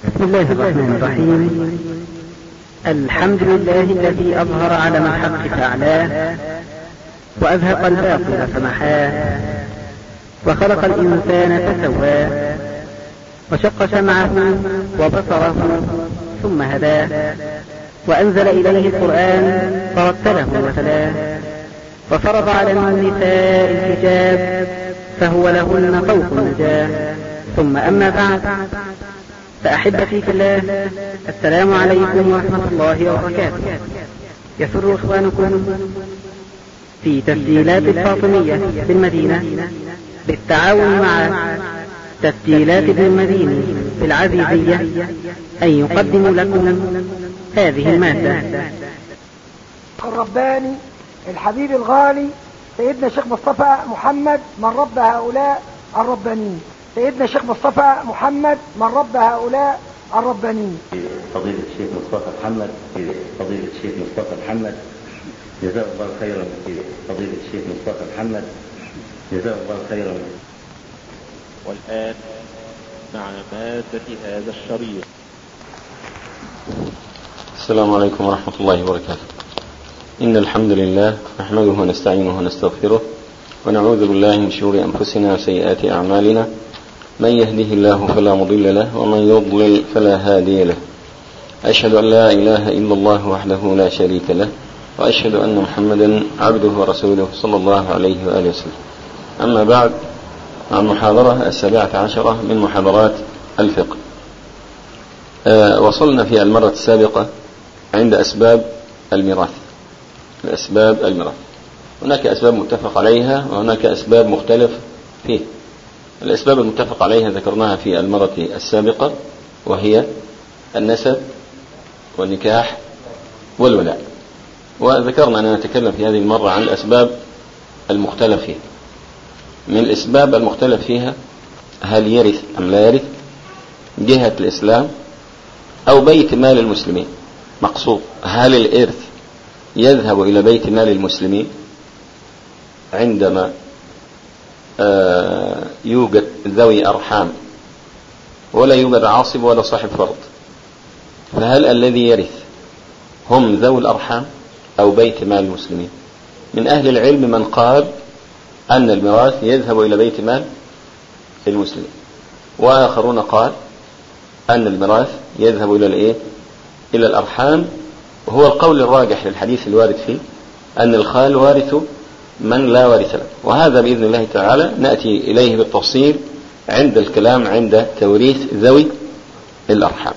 بسم الله الرحمن الرحيم الحمد لله الذي أظهر علم الحق فأعلاه وأذهب الباطل فمحاه وخلق الإنسان فسواه وشق سمعه وبصره ثم هداه وأنزل إليه القرآن فرتله وتلاه وفرض على النساء الحجاب فهو لهن فوق النجاه ثم أما بعد فأحبتي في الله السلام عليكم ورحمة الله وبركاته يسر إخوانكم في تسجيلات الفاطمية بالمدينة بالتعاون مع تسجيلات ابن المديني في العزيزية أن يقدموا لكم هذه المادة الرباني الحبيب الغالي سيدنا الشيخ مصطفى محمد من رب هؤلاء الربانيين سيدنا الشيخ مصطفى محمد من رب هؤلاء الربانيين فضيلة الشيخ مصطفى محمد فضيلة الشيخ مصطفى محمد جزاه الله خيرا فضيلة الشيخ مصطفى محمد جزاه الله خيرا والآن مع مادة هذا الشريط السلام عليكم ورحمة الله وبركاته إن الحمد لله نحمده ونستعينه ونستغفره ونعوذ بالله من شرور أنفسنا وسيئات أعمالنا من يهده الله فلا مضل له ومن يضلل فلا هادي له أشهد أن لا إله إلا الله وحده لا شريك له وأشهد أن محمدا عبده ورسوله صلى الله عليه وآله وسلم أما بعد مع المحاضرة السابعة عشرة من محاضرات الفقه أه وصلنا في المرة السابقة عند أسباب الميراث الأسباب الميراث هناك أسباب متفق عليها وهناك أسباب مختلف فيه الأسباب المتفق عليها ذكرناها في المرة السابقة وهي النسب والنكاح والولاء وذكرنا أننا نتكلم في هذه المرة عن الأسباب المختلف فيها من الأسباب المختلف فيها هل يرث أم لا يرث جهة الإسلام أو بيت مال المسلمين مقصود هل الإرث يذهب إلى بيت مال المسلمين عندما يوجد ذوي أرحام ولا يوجد عاصب ولا صاحب فرض فهل الذي يرث هم ذوي الأرحام أو بيت مال المسلمين من أهل العلم من قال أن الميراث يذهب إلى بيت مال المسلمين وآخرون قال أن الميراث يذهب إلى الإيه؟ إلى الأرحام وهو القول الراجح للحديث الوارد فيه أن الخال وارث من لا وارث له وهذا بإذن الله تعالى نأتي إليه بالتفصيل عند الكلام عند توريث ذوي الأرحام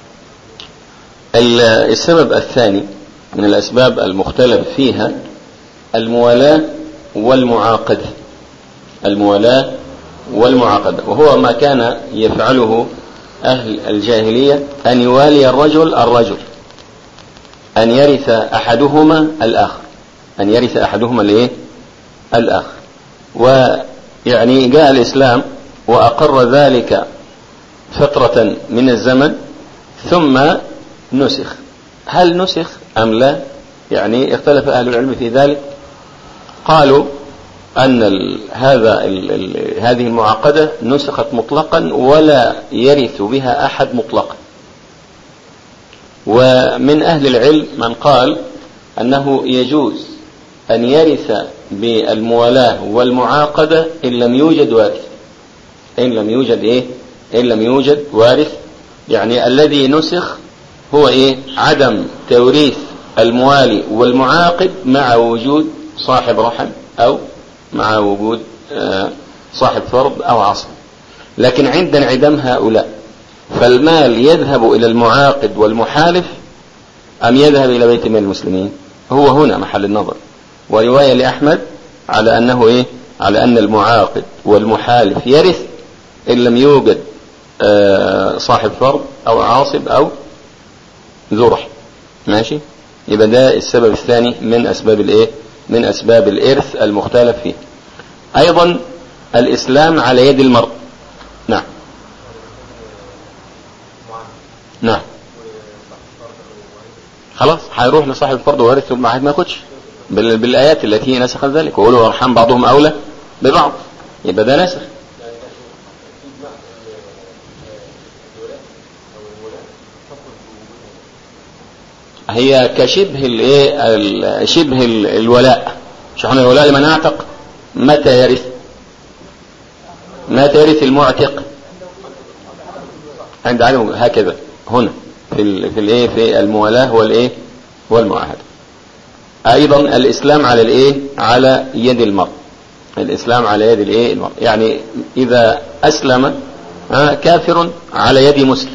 السبب الثاني من الأسباب المختلف فيها الموالاة والمعاقدة الموالاة والمعاقدة وهو ما كان يفعله أهل الجاهلية أن يوالي الرجل الرجل أن يرث أحدهما الآخر أن يرث أحدهما الإيه؟ الآخر ويعني جاء الإسلام وأقر ذلك فترة من الزمن ثم نسخ هل نسخ أم لا يعني اختلف أهل العلم في ذلك قالوا أن ال هذا ال ال هذه المعاقدة نسخت مطلقا ولا يرث بها أحد مطلقا ومن أهل العلم من قال أنه يجوز أن يرث بالموالاة والمعاقدة إن لم يوجد وارث إن لم يوجد إيه إن لم يوجد وارث يعني الذي نسخ هو إيه عدم توريث الموالي والمعاقد مع وجود صاحب رحم أو مع وجود صاحب فرض أو عصب لكن عند انعدام هؤلاء فالمال يذهب إلى المعاقد والمحالف أم يذهب إلى بيت مال المسلمين هو هنا محل النظر ورواية لأحمد على أنه إيه على أن المعاقد والمحالف يرث إن لم يوجد صاحب فرض أو عاصب أو ذو رحم ماشي يبقى ده السبب الثاني من أسباب الإيه من أسباب الإرث المختلف فيه أيضا الإسلام على يد المرء نعم نعم خلاص هيروح لصاحب الفرض وارثه ما ما ياخدش بالايات التي نسخت ذلك وقولوا ارحام بعضهم اولى ببعض يبقى ده نسخ هي كشبه الايه ال- شبه ال- الولاء شو احنا الولاء لمن اعتق متى يرث متى يرث المعتق عند علم هكذا هنا في ال في الايه في الموالاه والايه والمعاهده ايضا الاسلام على الايه على يد المرء الاسلام على يد الايه المرء يعني اذا اسلم آه، كافر على يد مسلم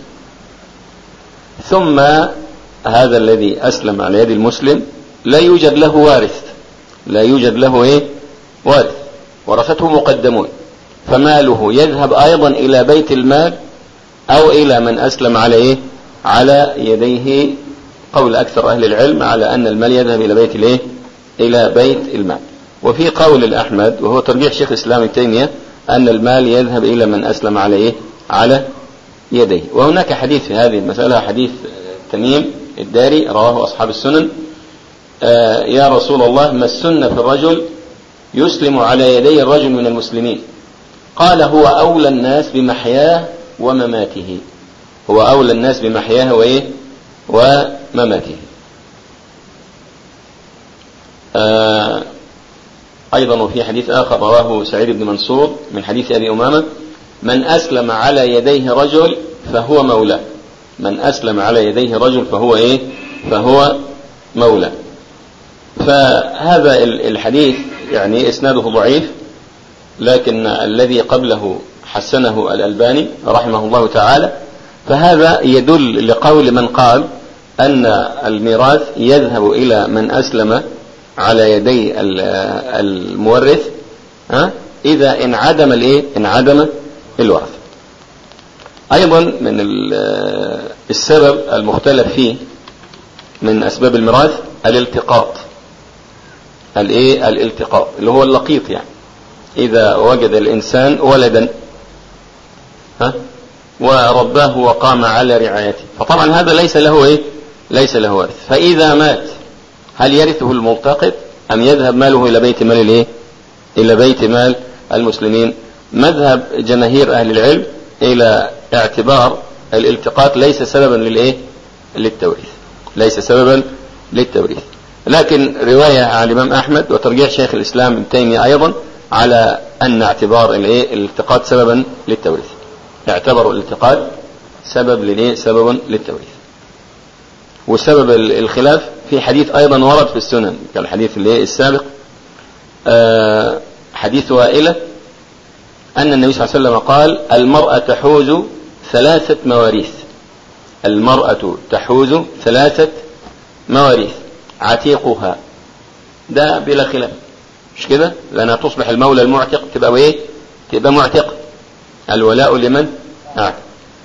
ثم هذا الذي اسلم على يد المسلم لا يوجد له وارث لا يوجد له ايه وارث ورثته مقدمون فماله يذهب ايضا الى بيت المال او الى من اسلم على ايه على يديه قول اكثر اهل العلم على ان المال يذهب الى بيت الايه الى بيت المال وفي قول الاحمد وهو ترجيح شيخ الاسلام ابن تيميه ان المال يذهب الى من اسلم على ايه على يديه وهناك حديث في هذه المساله حديث آه، تميم الداري رواه اصحاب السنن آه، يا رسول الله ما السنه في الرجل يسلم على يدي الرجل من المسلمين قال هو أولى الناس بمحياه ومماته هو أولى الناس بمحياه وإيه ومماته آه أيضا وفي حديث آخر رواه سعيد بن منصور من حديث أبي أمامة من أسلم على يديه رجل فهو مولاه من أسلم على يديه رجل فهو إيه فهو مولاه فهذا ال- الحديث يعني إسناده ضعيف لكن الذي قبله حسنه الألباني رحمه الله تعالى فهذا يدل لقول من قال أن الميراث يذهب إلى من أسلم على يدي ال- المورث ها إذا انعدم الإيه؟ انعدم الورث. أيضا من ال- السبب المختلف فيه من أسباب الميراث الالتقاط. الإيه؟ الالتقاط اللي هو اللقيط يعني. إذا وجد الإنسان ولدا ها ورباه وقام على رعايته فطبعا هذا ليس له إيه ليس له ورث فإذا مات هل يرثه الملتقط أم يذهب ماله إلى بيت مال الإيه إلى بيت مال المسلمين مذهب جماهير أهل العلم إلى اعتبار الالتقاط ليس سببا للإيه للتوريث ليس سببا للتوريث لكن رواية عن الإمام أحمد وترجيح شيخ الإسلام ابن تيمية أيضا على أن اعتبار الإيه الالتقاط سببا للتوريث اعتبروا الالتقاط سبب للإيه سببا للتوريث وسبب ال- الخلاف في حديث أيضا ورد في السنن كالحديث اللي السابق آه، حديث وائلة أن النبي صلى الله عليه وسلم قال المرأة تحوز ثلاثة مواريث المرأة تحوز ثلاثة مواريث عتيقها ده بلا خلاف مش كده لأنها تصبح المولى المعتق تبقى ايه تبقى معتق الولاء لمن أعتق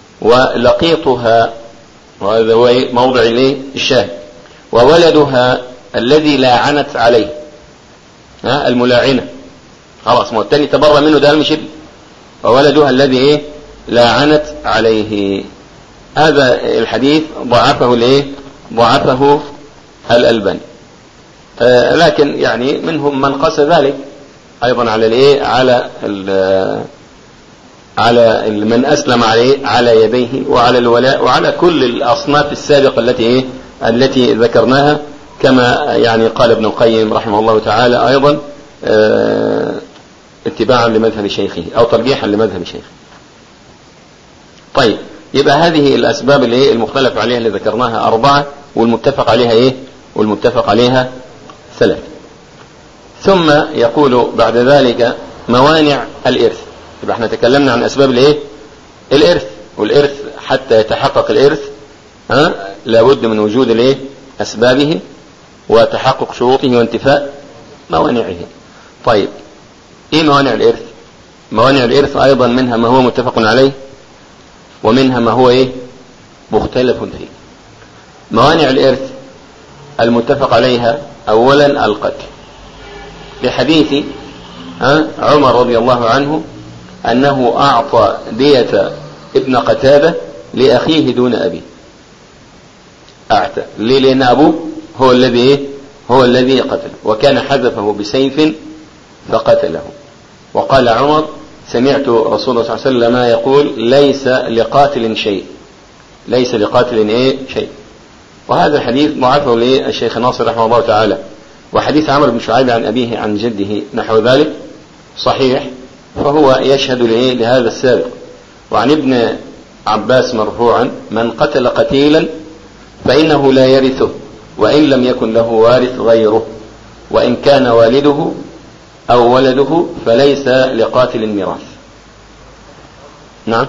ولقيطها وهذا هو إيه؟ موضع الايه الشاهد وولدها الذي لاعنت عليه ها الملاعنة خلاص ما هو التاني تبرى منه ده مش ابن وولدها الذي ايه لاعنت عليه هذا الحديث ضعفه الايه ضعفه الألباني آه لكن يعني منهم من قاس ذلك ايضا على الايه على ال- على ال- من اسلم عليه على يديه وعلى الولاء وعلى كل الاصناف السابقه التي ايه التي ذكرناها كما يعني قال ابن القيم رحمه الله تعالى ايضا آه، اتباعا لمذهب شيخه او ترجيحا لمذهب شيخه. طيب يبقى هذه الاسباب اللي ايه المختلف عليها اللي ذكرناها اربعه والمتفق عليها ايه؟ والمتفق عليها ثلاثه. ثم يقول بعد ذلك موانع الارث. يبقى احنا تكلمنا عن اسباب الايه؟ الارث والارث حتى يتحقق الارث ها لابد من وجود الايه؟ اسبابه وتحقق شروطه وانتفاء موانعه. طيب ايه موانع الارث؟ موانع الارث ايضا منها ما هو متفق عليه ومنها ما هو ايه؟ مختلف فيه. موانع الارث المتفق عليها اولا القتل. لحديث ها عمر رضي الله عنه انه اعطى دية ابن قتادة لاخيه دون ابيه. اعطى ليه؟ لان ابوه هو الذي ايه؟ هو الذي قتله وكان حذفه بسيف فقتله. وقال عمر سمعت رسول الله صلى الله عليه وسلم يقول ليس لقاتل شيء ليس لقاتل ايه شيء وهذا الحديث ضعفه للشيخ ناصر رحمه الله تعالى وحديث عمرو بن شعيب عن أبيه عن جده نحو ذلك صحيح فهو يشهد لهذا السابق وعن ابن عباس مرفوعا من قتل قتيلا فإنه لا يرثه وإن لم يكن له وارث غيره وإن كان والده أو ولده فليس لقاتل ميراث نعم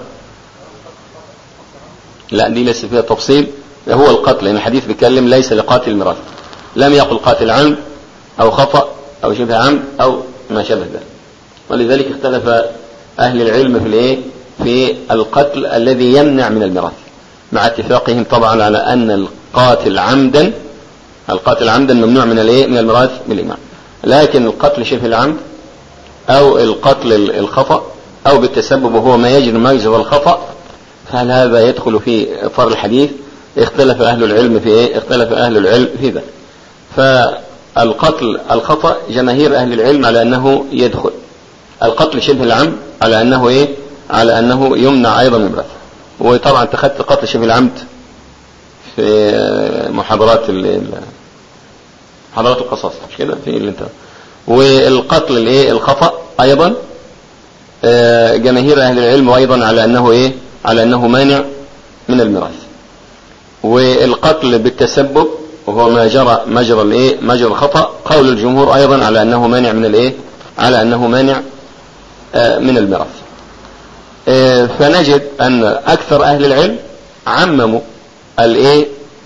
لا دي ليس فيها تفصيل هو القتل لأن الحديث بيتكلم ليس لقاتل ميراث لم يقل قاتل عمد أو خطأ أو شبه عمد أو ما شبه ذلك ولذلك اختلف أهل العلم في الإيه في القتل الذي يمنع من الميراث مع اتفاقهم طبعا على أن القاتل عمدا القاتل عمدا ممنوع من الايه من الميراث بالإجماع لكن القتل شبه العمد أو القتل الخطأ أو بالتسبب وهو ما يجري مجرى الخطأ فهل هذا يدخل في إطار الحديث اختلف أهل العلم في إيه؟ اختلف أهل العلم في ذلك فالقتل الخطأ جماهير أهل العلم على أنه يدخل القتل شبه العمد على أنه إيه على أنه يمنع أيضا من البث وطبعا اتخذت قتل شبه العمد في محاضرات محاضرات القصاص مش كده في اللي انت والقتل الايه الخطأ ايضا آه، جماهير اهل العلم ايضا على انه ايه على انه مانع من الميراث والقتل بالتسبب وهو ما جرى مجرى الايه مجرى الخطأ قول الجمهور ايضا على انه مانع من الايه على انه مانع آه، من الميراث آه، فنجد ان اكثر اهل العلم عمموا الايه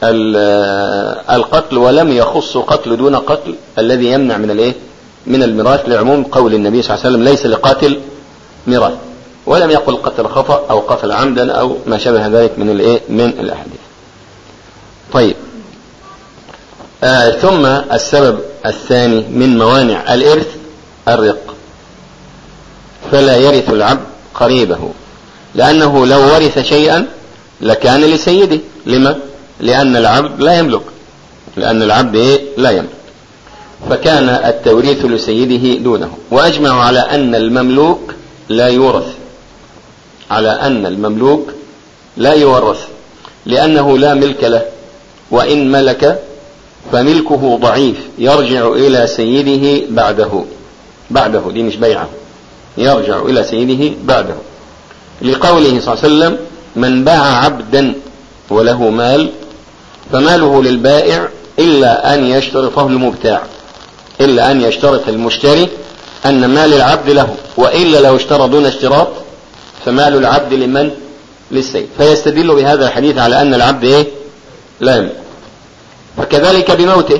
القتل ولم يخص قتل دون قتل الذي يمنع من الايه من الميراث لعموم قول النبي صلى الله عليه وسلم ليس لقاتل ميراث ولم يقل قتل خطأ او قتل عمدا او ما شابه ذلك من الايه من الاحاديث طيب آه ثم السبب الثاني من موانع الارث الرق فلا يرث العبد قريبه لانه لو ورث شيئا لكان لسيده لما لأن العبد لا يملك لأن العبد إيه؟ لا يملك فكان التوريث لسيده دونه وأجمعوا على أن المملوك لا يورث على أن المملوك لا يورث لأنه لا ملك له وإن ملك فملكه ضعيف يرجع إلى سيده بعده بعده دي مش بيعه يرجع إلى سيده بعده لقوله صلى الله عليه وسلم من باع عبدا وله مال فماله للبائع إلا أن يشترطه المبتاع إلا أن يشترط المشتري أن مال العبد له وإلا لو اشترى دون اشتراط فمال العبد لمن للسيد فيستدل بهذا الحديث على أن العبد إيه لا يملك فكذلك بموته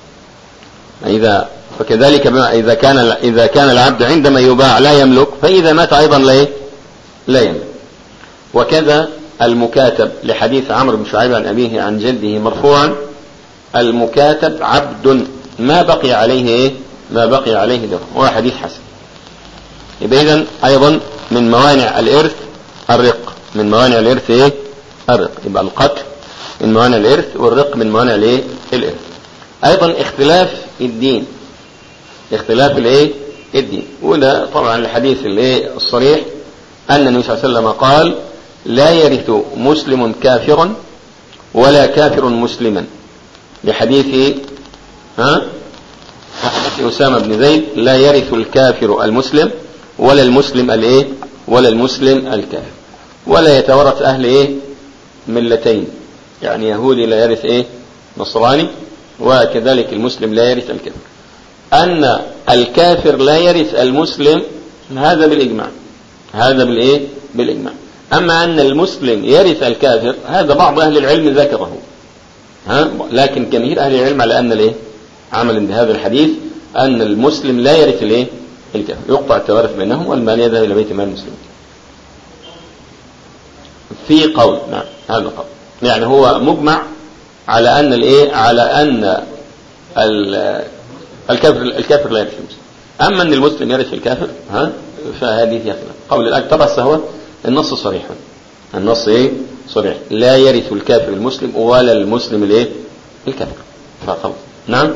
إذا فكذلك إذا كان إذا كان العبد عندما يباع لا يملك فإذا مات أيضا لا إيه لا يملك وكذا المكاتب لحديث عمرو بن شعيب عن أبيه عن جده مرفوعا المكاتب عبد ما بقي عليه إيه ما بقي عليه درهم هو حديث حسن يبقى إذن أيضا من موانع الإرث الرق من موانع الإرث إيه الرق يبقى القتل من موانع الإرث والرق من موانع الإيه الإرث أيضا اختلاف الدين اختلاف الإيه الدين وده طبعا الحديث الإيه الصريح أن النبي صلى الله عليه وسلم قال لا يرث مسلم كافرا ولا كافر مسلما لحديث ها حديث أسامة بن زيد لا يرث الكافر المسلم ولا المسلم الايه ولا المسلم الكافر ولا يتورث أهل ايه ملتين يعني يهودي لا يرث ايه نصراني وكذلك المسلم لا يرث الكافر أن الكافر لا يرث المسلم هذا بالإجماع هذا بالإيه بالإجماع أما أن المسلم يرث الكافر هذا بعض أهل العلم ذكره ها لكن جماهير أهل العلم على أن الإيه عملا بهذا الحديث أن المسلم لا يرث الإيه الكافر يقطع التوارث بينهم والمال يذهب إلى بيت مال المسلمين في قول نعم هذا قول يعني هو مجمع على أن الإيه على أن الكافر الكافر لا يرث المسلم أما أن المسلم يرث الكافر ها فهذه فيها قول الأكثر بس هو النص صريح النص ايه صريح لا يرث الكافر المسلم ولا المسلم الايه الكافر فخلاص نعم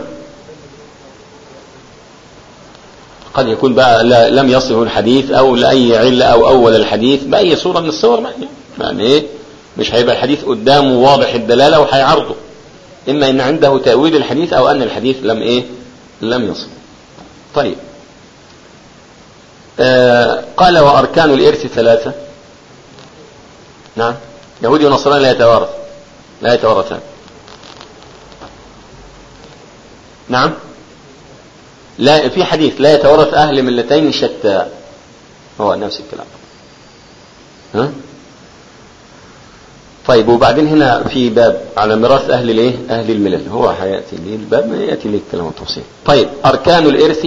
قد يكون بقى لا لم يصله الحديث او لاي عله او اول الحديث باي صوره من الصور يعني ايه مش هيبقى الحديث قدامه واضح الدلاله وهيعرضه إما أن عنده تأويل الحديث أو أن الحديث لم إيه لم يصل طيب آه قال وأركان الإرث ثلاثة نعم يهودي ونصراني لا يتوارث لا يتوارثان نعم لا في حديث لا يتورث أهل ملتين شتى هو نفس الكلام ها طيب وبعدين هنا في باب على ميراث أهل الايه أهل الملل هو حياتي ليه الباب ما يأتي ليه الكلام التفصيل طيب أركان الإرث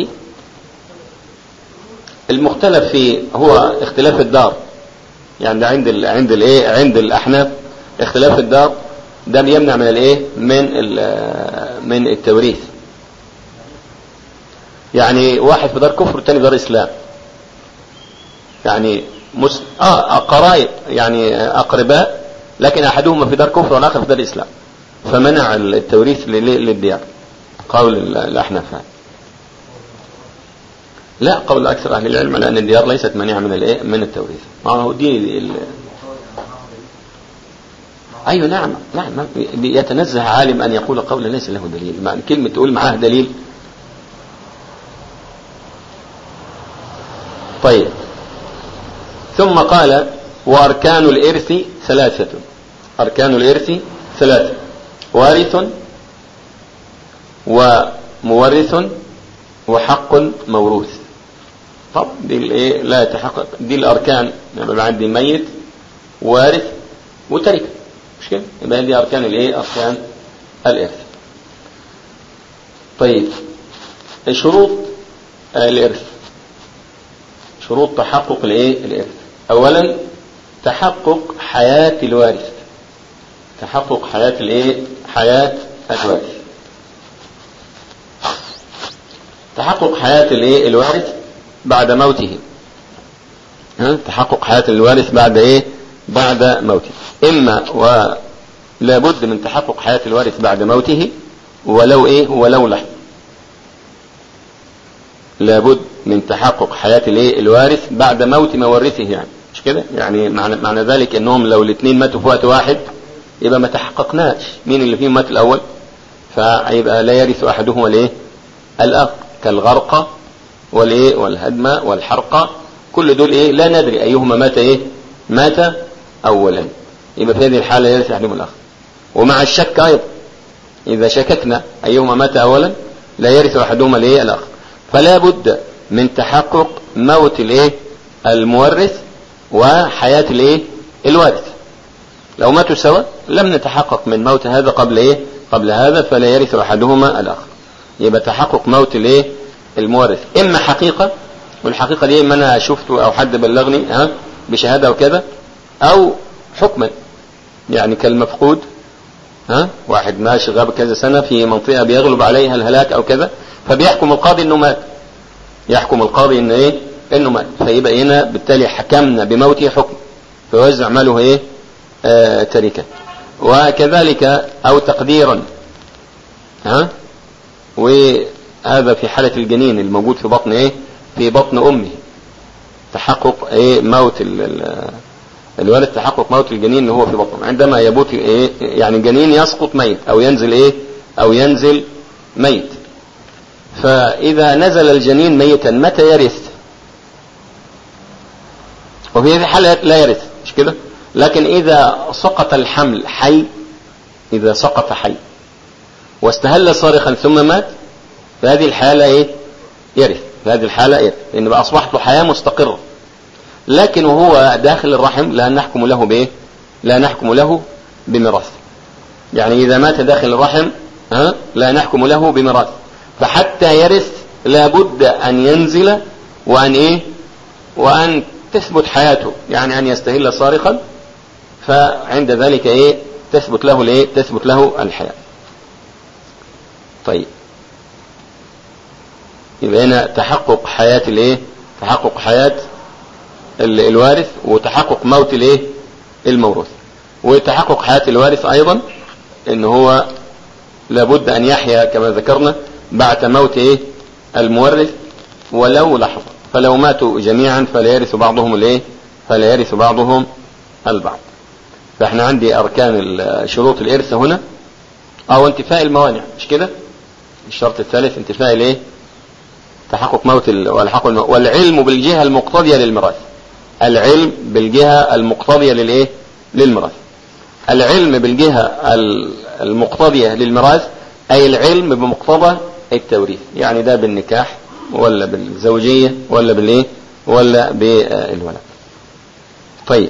المختلف في هو اختلاف الدار يعني عند ال عند الايه عند الأحناف اختلاف الدار ده بيمنع من الايه من من التوريث يعني واحد في دار كفر والتاني في دار اسلام يعني مس... اه قرايب يعني اقرباء لكن احدهما في دار كفر والاخر في دار اسلام فمنع التوريث للديار قول الاحناف لا قول اكثر اهل العلم لان الديار ليست مانعه من الايه من التوريث ما هو دي ال... ايوه نعم نعم يتنزه عالم ان يقول قولا ليس له دليل ما كلمه تقول معاه دليل طيب ثم قال وأركان الإرث ثلاثة أركان الإرث ثلاثة وارث ومورث وحق موروث طب دي الايه لا يتحقق دي الاركان يبقى عندي ميت وارث وتركه مش كده يبقى دي اركان الايه اركان الارث طيب شروط الارث شروط تحقق الايه الارث اولا تحقق حياة الوارث تحقق حياة الايه حياة الوارث تحقق حياة الايه الوارث بعد موته ها تحقق حياة الوارث بعد ايه بعد موته اما ولا بد من تحقق حياة الوارث بعد موته ولو ايه ولو لحظة لابد من تحقق حياة الايه الوارث بعد موت مورثه يعني مش كده يعني معنى, معنى ذلك انهم لو الاثنين ماتوا في وقت واحد يبقى ما تحققناش مين اللي فيهم مات الاول فيبقى لا يرث احدهما الايه الاخ كالغرقة والايه والهدمة والحرقة كل دول ايه لا ندري ايهما مات ايه مات اولا يبقى في هذه الحالة يرث احدهما الاخر ومع الشك ايضا اذا شككنا ايهما مات اولا لا يرث احدهما الايه الاخر فلا بد من تحقق موت الايه المورث وحياة الايه الوارث لو ماتوا سوا لم نتحقق من موت هذا قبل ايه قبل هذا فلا يرث احدهما الاخر يبقى تحقق موت الايه المورث اما حقيقة والحقيقة دي اما انا شفته او حد بلغني ها بشهادة وكذا او حكما يعني كالمفقود ها واحد ماشي غاب كذا سنة في منطقة بيغلب عليها الهلاك او كذا فبيحكم القاضي انه مات يحكم القاضي ان ايه انه مات فيبقى هنا بالتالي حكمنا بموته حكم فيوزع ماله ايه آه تركه وكذلك او تقديرا ها وهذا في حالة الجنين الموجود في بطن ايه في بطن امه تحقق ايه موت الولد تحقق موت الجنين اللي هو في بطنه عندما يموت ايه يعني الجنين يسقط ميت او ينزل ايه او ينزل ميت فاذا نزل الجنين ميتا متى يرث وفي هذه الحالة لا يرث مش كده لكن اذا سقط الحمل حي اذا سقط حي واستهل صارخا ثم مات في هذه الحالة ايه يرث في هذه الحالة يرث لان بقى اصبحت له حياة مستقرة لكن وهو داخل الرحم لا نحكم له بايه لا نحكم له بميراث يعني اذا مات داخل الرحم ها لا نحكم له بميراث فحتى يرث لابد ان ينزل وان ايه وان تثبت حياته يعني ان يستهل صارخا فعند ذلك ايه تثبت له الايه تثبت له الحياه طيب يبقى هنا تحقق حياة الايه تحقق حياة الوارث وتحقق موت الايه الموروث وتحقق حياة الوارث ايضا ان هو لابد ان يحيا كما ذكرنا بعد موت ايه المورث ولو لحظة فلو ماتوا جميعا فلا يرث بعضهم الايه فلا يرث بعضهم البعض فاحنا عندي اركان شروط الارث هنا او انتفاء الموانع مش كده الشرط الثالث انتفاء الايه تحقق موت ال- والحق الموت والعلم بالجهة المقتضية للميراث العلم بالجهة المقتضية للايه للميراث العلم بالجهة ال- المقتضية للميراث أي العلم بمقتضى التوريث يعني ده بالنكاح ولا بالزوجية ولا بالإيه ولا بالولد طيب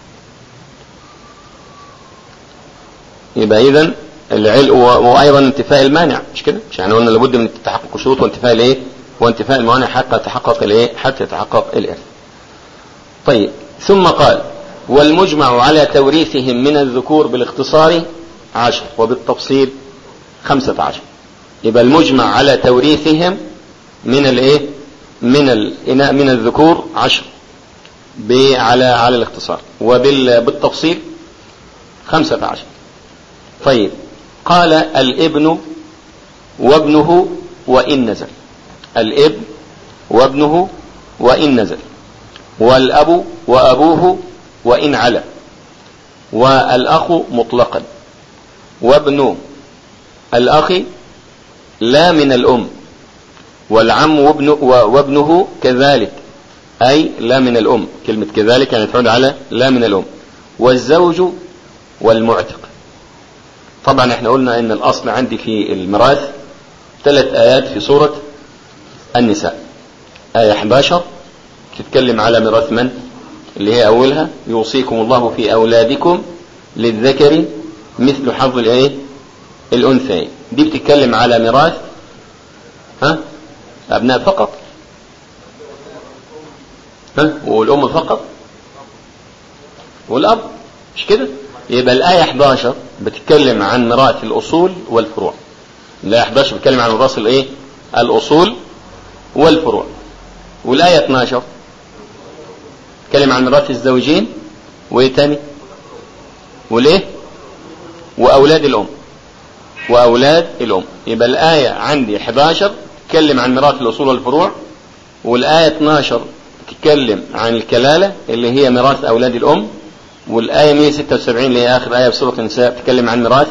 يبقى إذا العلم وأيضا انتفاء المانع مش كده مش يعني قلنا لابد من تحقق الشروط وانتفاء الإيه وانتفاء الموانع حتى يتحقق الإيه حتى يتحقق الإرث طيب ثم قال والمجمع على توريثهم من الذكور بالاختصار عشر وبالتفصيل خمسة عشر يبقى المجمع على توريثهم من الايه من الإناء من الذكور عشر ب- على على الاختصار وبالتفصيل خمسة عشر طيب قال الابن وابنه وإن نزل الابن وابنه وإن نزل والأب وأبوه وإن علا والأخ مطلقا وابن الأخ لا من الأم والعم وابن وابنه كذلك أي لا من الأم كلمة كذلك يعني تعود على لا من الأم والزوج والمعتق طبعا احنا قلنا ان الأصل عندي في الميراث ثلاث آيات في سورة النساء آية 11 تتكلم على ميراث من اللي هي أولها يوصيكم الله في أولادكم للذكر مثل حظ الايه الأنثيين دي بتتكلم على ميراث ها أبناء فقط ها والأم فقط والأب مش كده يبقى الآية 11 بتتكلم عن ميراث الأصول والفروع الآية 11 بتتكلم عن ميراث الإيه الأصول والفروع والآية 12 بتتكلم عن ميراث الزوجين وإيه تاني والإيه وأولاد الأم وأولاد الأم يبقى الآية عندي 11 تتكلم عن ميراث الأصول والفروع والآية 12 تتكلم عن الكلالة اللي هي ميراث أولاد الأم والآية 176 اللي هي آخر آية في سورة النساء تتكلم عن ميراث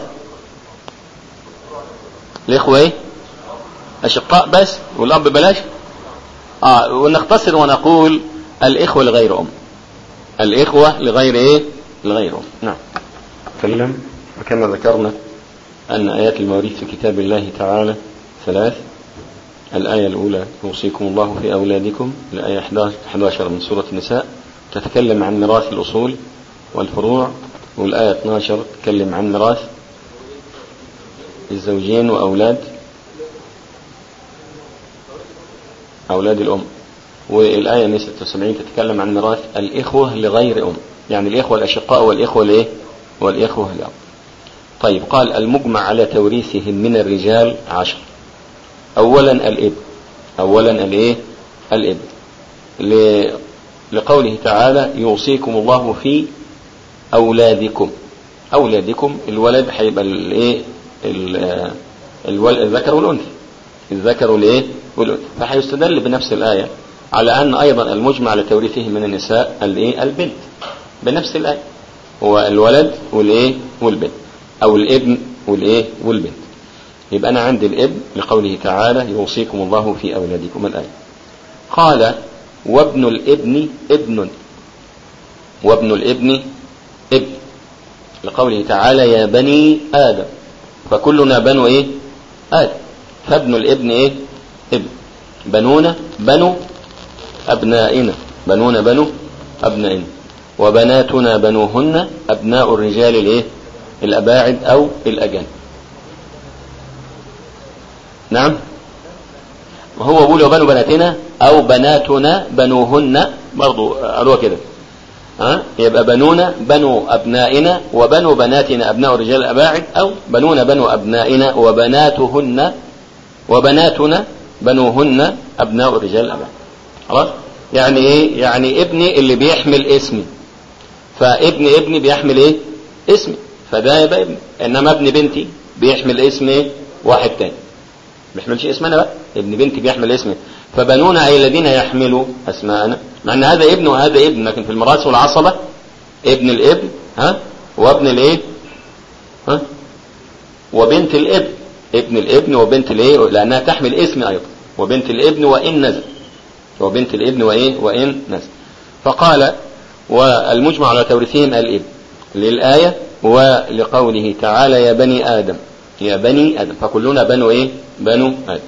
الإخوة إيه؟ أشقاء بس والأب بلاش آه ونختصر ونقول الإخوة لغير أم الإخوة لغير إيه؟ لغير أم نعم تكلم وكما ذكرنا أن آيات المواريث في كتاب الله تعالى ثلاث الآية الأولى يوصيكم الله في أولادكم الآية 11 من سورة النساء تتكلم عن ميراث الأصول والفروع والآية 12 تتكلم عن ميراث الزوجين وأولاد أولاد الأم والآية 176 تتكلم عن ميراث الإخوة لغير أم يعني الإخوة الأشقاء والإخوة الإيه والإخوة الأب طيب قال المجمع على توريثهم من الرجال عشر أولا الإبن أولا الإيه الإبن ل- لقوله تعالى يوصيكم الله في أولادكم أولادكم الولد هيبقى الإيه ال- الول- الذكر والأنثى الذكر والإيه والأنثى فهيستدل بنفس الآية على أن أيضا المجمع على توريثهم من النساء الإيه البنت بنفس الآية هو الولد والإيه والبنت أو الابن والإيه والبنت يبقى أنا عندي الابن لقوله تعالى يوصيكم الله في أولادكم الآية قال وابن الابن ابن وابن الابن ابن لقوله تعالى يا بني آدم فكلنا بنو إيه آدم فابن الابن إيه ابن بنونا بنو أبنائنا بنونا بنو أبنائنا وبناتنا بنوهن أبناء الرجال الإيه الأباعد أو الأجانب نعم وهو بيقول وبنو بناتنا أو بناتنا بنوهن برضو قالوها كده ها يبقى بنونا بنو أبنائنا وبنو بناتنا أبناء الرجال الأباعد أو بنونا بنو أبنائنا وبناتهن وبناتنا بنوهن أبناء الرجال الأباعد خلاص يعني إيه يعني ابني اللي بيحمل اسمي فابن ابني بيحمل إيه اسمي فده يبقى ابن انما ابن بنتي بيحمل اسم ايه واحد تاني ما بيحملش اسمنا بقى ابن بنتي بيحمل اسمي فبنونا اي الذين يحملوا اسماءنا مع ان هذا ابن وهذا ابن لكن في الميراث والعصبه ابن الابن ها وابن الايه ها وبنت الابن ابن الابن وبنت الايه لانها تحمل اسم ايضا وبنت الابن وان نزل وبنت الابن وايه وان نزل فقال والمجمع على توريثهم الابن للآية ولقوله تعالى يا بني آدم يا بني آدم فكلنا بنو إيه بنو آدم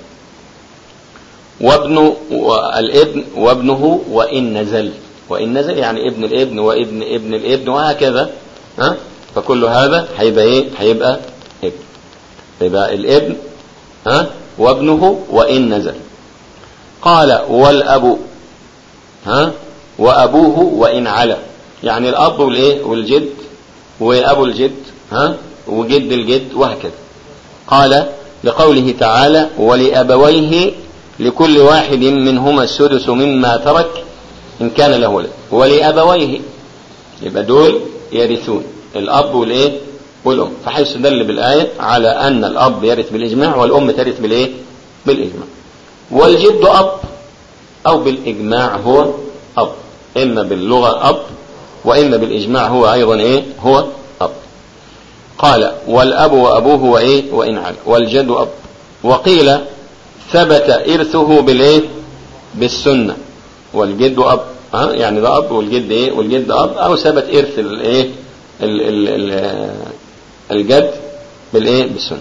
وابن الابن وابنه وإن نزل وإن نزل يعني ابن الابن وابن ابن الابن وهكذا ها فكل هذا هيبقى إيه هيبقى ابن يبقى الابن ها وابنه وإن نزل قال والأب ها وأبوه وإن علا يعني الأب والإيه والجد وأبو الجد ها وجد الجد وهكذا قال لقوله تعالى ولأبويه لكل واحد منهما السدس مما ترك إن كان له ولد ولأبويه يبقى دول يرثون الأب والإيه والأم فحيث دل بالآية على أن الأب يرث بالإجماع والأم ترث بالإيه بالإجماع والجد أب أو بالإجماع هو أب إما باللغة أب وإما بالإجماع هو أيضا إيه هو أب قال والأب وأبوه وإيه وإن عل والجد أب وقيل ثبت إرثه بالإيه بالسنة والجد أب ها يعني ده أب والجد إيه والجد أب أو ثبت إرث الإيه ال ال ال الجد بالإيه بالسنة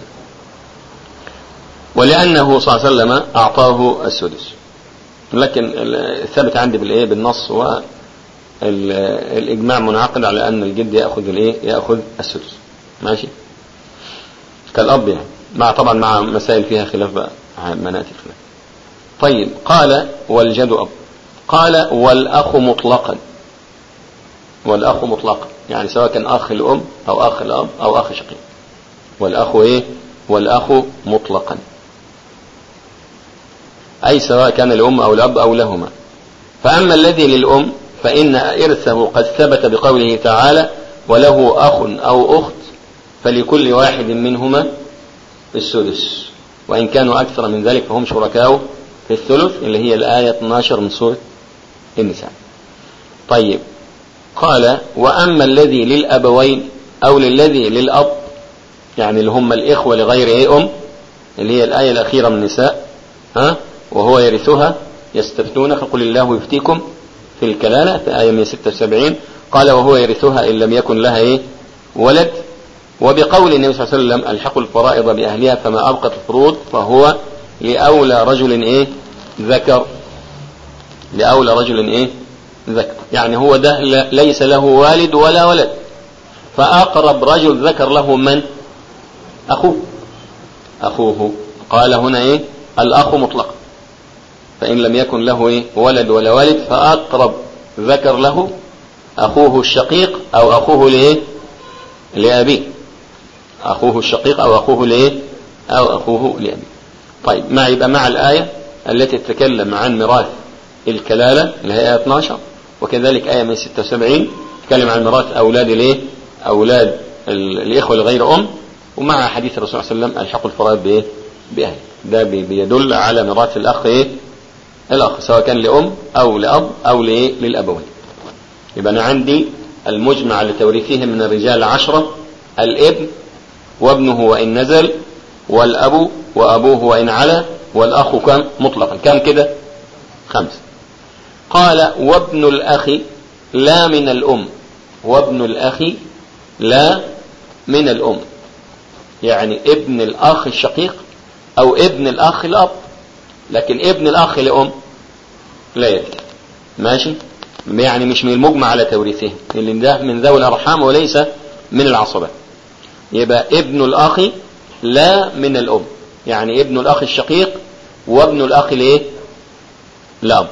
ولأنه صلى الله عليه وسلم أعطاه السدس لكن الثابت عندي بالإيه بالنص و الإجماع منعقد على أن الجد يأخذ الإيه يأخذ السدس ماشي كالأب يعني مع طبعا مع مسائل فيها خلاف بقى مناتي خلاف طيب قال والجد أب قال والأخ مطلقا والأخ مطلقا يعني سواء كان أخ الأم أو أخ الأب أو أخ شقيق والأخ إيه والأخ مطلقا أي سواء كان الأم أو الأب أو لهما فأما الذي للأم فإن إرثه قد ثبت بقوله تعالى وله أخ أو أخت فلكل واحد منهما السدس وإن كانوا أكثر من ذلك فهم شركاء في الثلث اللي هي الآية 12 من سورة النساء طيب قال وأما الذي للأبوين أو للذي للأب يعني اللي هم الإخوة لغير أي أم اللي هي الآية الأخيرة من النساء ها وهو يرثها يستفتونك قل الله يفتيكم في الكلالة في آية 176 قال وهو يرثها إن لم يكن لها إيه ولد وبقول النبي صلى الله عليه وسلم الحقوا الفرائض بأهلها فما أبقت الفروض فهو لأولى رجل إيه ذكر لأولى رجل إيه ذكر يعني هو ده ليس له والد ولا ولد فأقرب رجل ذكر له من أخوه أخوه قال هنا إيه الأخ مطلق فإن لم يكن له إيه ولد ولا والد فأقرب ذكر له أخوه الشقيق أو أخوه لإيه لأبيه أخوه الشقيق أو أخوه لإيه أو أخوه لأبيه طيب ما يبقى مع الآية التي تتكلم عن ميراث الكلالة اللي هي آية 12 وكذلك آية 176 تتكلم عن ميراث أولاد الإيه أولاد الإخوة لغير أم ومع حديث الرسول صلى الله عليه وسلم الحقوا الفرائض بإيه بأهل ده بيدل على ميراث الأخ إيه الأخ سواء كان لأم أو لأب أو لإيه للأبوين يبقى أنا عندي المجمع لتوريثهم من الرجال عشرة الابن وابنه وإن نزل والأب وأبوه وإن علا والأخ كم مطلقا كم كده خمسة قال وابن الأخ لا من الأم وابن الأخ لا من الأم يعني ابن الأخ الشقيق أو ابن الأخ الأب لكن ابن الأخ لأم لا يرث ماشي يعني مش من المجمع على توريثه اللي ده من ذوي الأرحام وليس من العصبة يبقى ابن الأخ لا من الأم يعني ابن الأخ الشقيق وابن الأخ لإيه لأب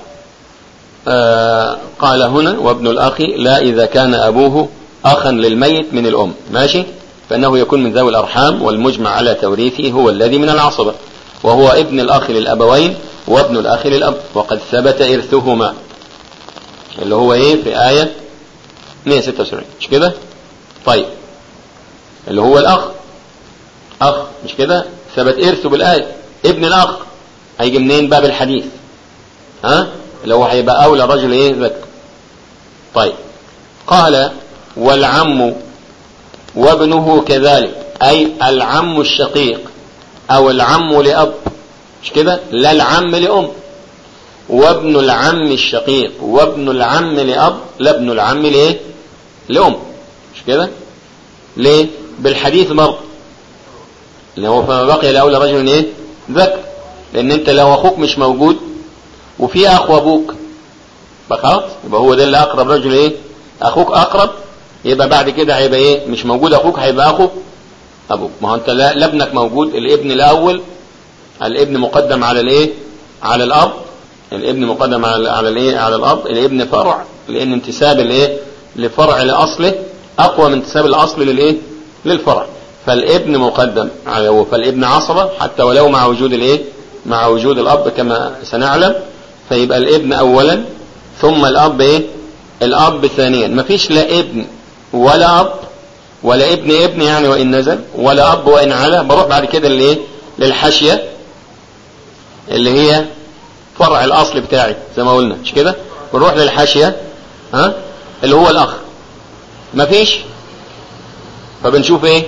آه قال هنا وابن الأخ لا إذا كان أبوه أخا للميت من الأم ماشي فإنه يكون من ذوي الأرحام والمجمع على توريثه هو الذي من العصبة وهو ابن الأخ للأبوين وابن الأخ للأب وقد ثبت إرثهما اللي هو إيه في آية 176 مش كده طيب اللي هو الأخ أخ مش كده ثبت إرثه بالآية ابن الأخ هيجي منين باب الحديث ها اللي هو هيبقى أولى رجل إيه ذكر طيب قال والعم وابنه كذلك أي العم الشقيق أو العم لأب مش كده لا العم لأم وابن العم الشقيق وابن العم لأب لا ابن العم لإيه لأم مش كده ليه بالحديث برضه اللي هو فما بقي لأولى رجل إيه ذكر لأن أنت لو أخوك مش موجود وفي أخ وأبوك فخلاص يبقى هو ده اللي أقرب رجل إيه أخوك أقرب يبقى بعد كده هيبقى إيه مش موجود أخوك هيبقى أخو أبوك ما هو أنت لا, لا ابنك موجود الابن الأول الابن مقدم على الإيه على الأب الابن مقدم على على الايه على الاب الابن فرع لان انتساب الايه لفرع لاصله اقوى من انتساب الاصل للايه للفرع فالابن مقدم على فالابن عصبه حتى ولو مع وجود الايه مع وجود الاب كما سنعلم فيبقى الابن اولا ثم الاب ايه الاب ثانيا مفيش لا ابن ولا اب ولا ابن ابن يعني وان نزل ولا اب وان علا بروح بعد كده للايه للحاشيه اللي هي فرع الاصل بتاعي زي ما قلنا مش كده بنروح للحاشيه ها اللي هو الاخ مفيش فبنشوف ايه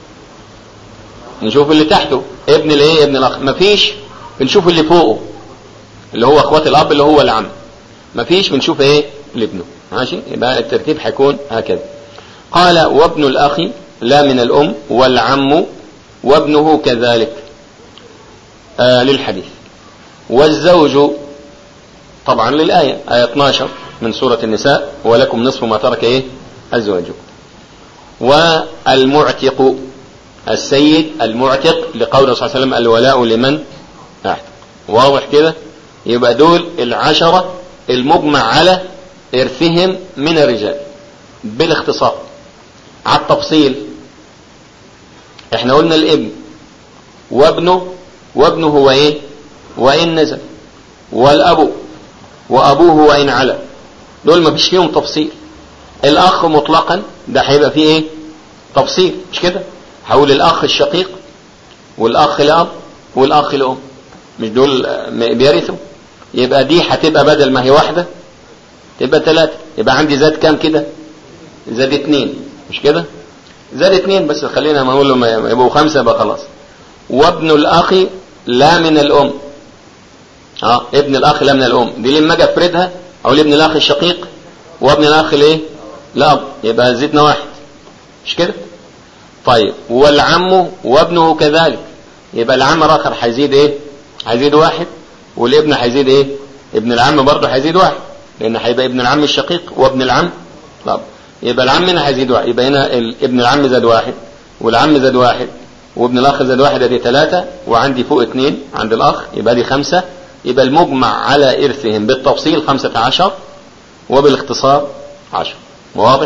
نشوف اللي تحته ابن الايه ابن الاخ مفيش بنشوف اللي فوقه اللي هو اخوات الاب اللي هو العم مفيش بنشوف ايه لابنه ماشي يبقى الترتيب هيكون هكذا قال وابن الاخ لا من الام والعم وابنه كذلك آه للحديث والزوج طبعا للآية آية 12 من سورة النساء ولكم نصف ما ترك إيه أزواجكم والمعتق السيد المعتق لقول صلى الله عليه وسلم الولاء لمن أعتق واضح كده يبقى دول العشرة المجمع على إرثهم من الرجال بالاختصار على التفصيل احنا قلنا الابن وابنه وابنه هو ايه وإن نزل والأب وأبوه وإن علا دول ما فيش فيهم تفصيل الأخ مطلقا ده هيبقى فيه إيه تفصيل مش كده هقول الأخ الشقيق والأخ الأب والأخ الأم مش دول بيرثوا يبقى دي هتبقى بدل ما هي واحدة تبقى ثلاثة يبقى عندي زاد كام كده زاد اتنين مش كده زاد اتنين بس خلينا ما نقول يبقوا خمسة يبقى خلاص وابن الأخ لا من الأم اه ابن الاخ لا من الام دي لما اجي افردها اقول ابن الاخ الشقيق وابن الاخ الايه الاب يبقى زدنا واحد مش كده طيب والعم وابنه كذلك يبقى العم الاخر هيزيد ايه هيزيد واحد والابن هيزيد ايه ابن العم برضه هيزيد واحد لان هيبقى ابن العم الشقيق وابن العم الاب يبقى العم هنا هيزيد واحد يبقى هنا ابن العم زاد واحد والعم زاد واحد وابن الاخ زاد واحد ادي ثلاثة وعندي فوق اثنين عند الاخ يبقى دي خمسة يبقى المجمع على إرثهم بالتفصيل خمسة عشر وبالاختصار عشر واضح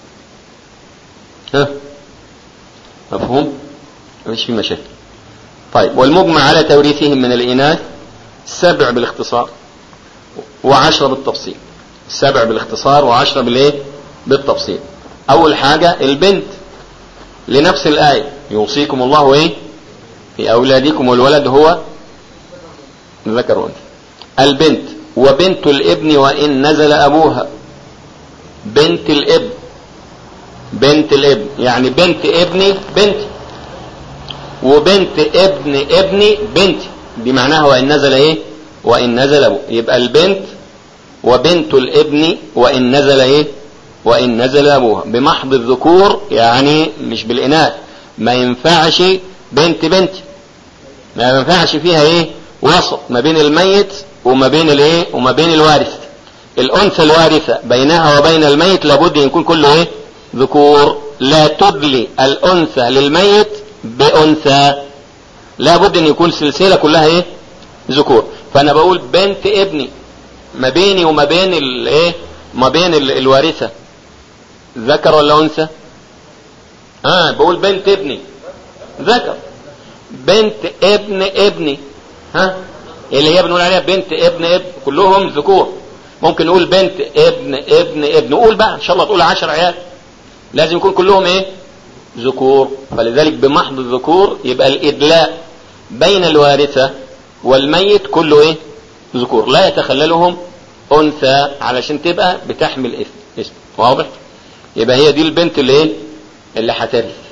ها مفهوم مفيش في مشاكل طيب والمجمع على توريثهم من الإناث سبع بالاختصار وعشرة بالتفصيل سبع بالاختصار وعشرة بالايه بالتفصيل أول حاجة البنت لنفس الآية يوصيكم الله ايه في أولادكم والولد هو ذكر وانثى البنت وبنت الابن وإن نزل أبوها بنت الابن بنت الابن يعني بنت ابني بنتي وبنت ابن ابني بنتي دي معناها وإن نزل ايه وإن نزل أبوه يبقى البنت وبنت الابن وإن نزل ايه وإن نزل أبوها بمحض الذكور يعني مش بالإناث ما ينفعش بنت بنتي ما ينفعش فيها ايه وسط ما بين الميت وما بين الايه وما بين الوارث الانثى الوارثه بينها وبين الميت لابد ان يكون كله ايه ذكور لا تدلي الانثى للميت بانثى لابد ان يكون سلسله كلها ايه ذكور فانا بقول بنت ابني ما بيني وما بين الايه ما بين الوارثه ذكر ولا انثى اه بقول بنت ابني ذكر بنت ابن ابني ها اللي هي بنقول عليها بنت ابن ابن كلهم ذكور ممكن نقول بنت ابن ابن ابن نقول بقى ان شاء الله تقول عشر عيال لازم يكون كلهم ايه ذكور فلذلك بمحض الذكور يبقى الادلاء بين الوارثة والميت كله ايه ذكور لا يتخللهم انثى علشان تبقى بتحمل اسم اسم واضح يبقى هي دي البنت اللي ايه اللي هترث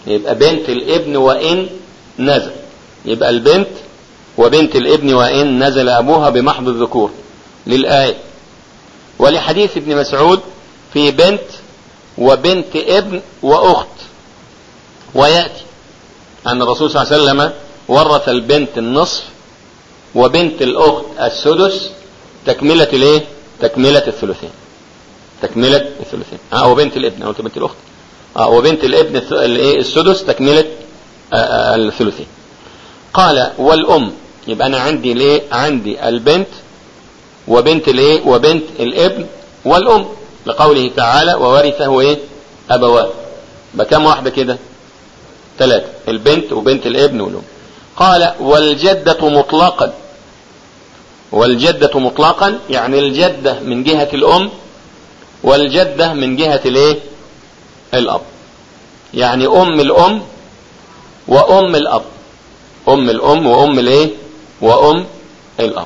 يبقى بنت الابن وإن نزل يبقى البنت وبنت الابن وإن نزل أبوها بمحض الذكور للآية ولحديث ابن مسعود في بنت وبنت ابن وأخت ويأتي أن الرسول صلى الله عليه وسلم ورث البنت النصف وبنت الأخت السدس تكملة الايه؟ تكملة الثلثين تكملة الثلثين اه وبنت الابن قلت بنت الأخت اه وبنت الابن الث- الايه السدس تكملة آه، آه، الثلثين قال والأم يبقى أنا عندي الايه عندي البنت وبنت الايه وبنت الابن والأم لقوله تعالى وورثه ايه أبواه بكم واحدة كده ثلاثة البنت وبنت الابن والأم قال والجدة مطلقا والجدة مطلقا يعني الجدة من جهة الأم والجدة من جهة الايه الأب يعني أم الأم وأم الأب أم الأم وأم الايه وأم الأب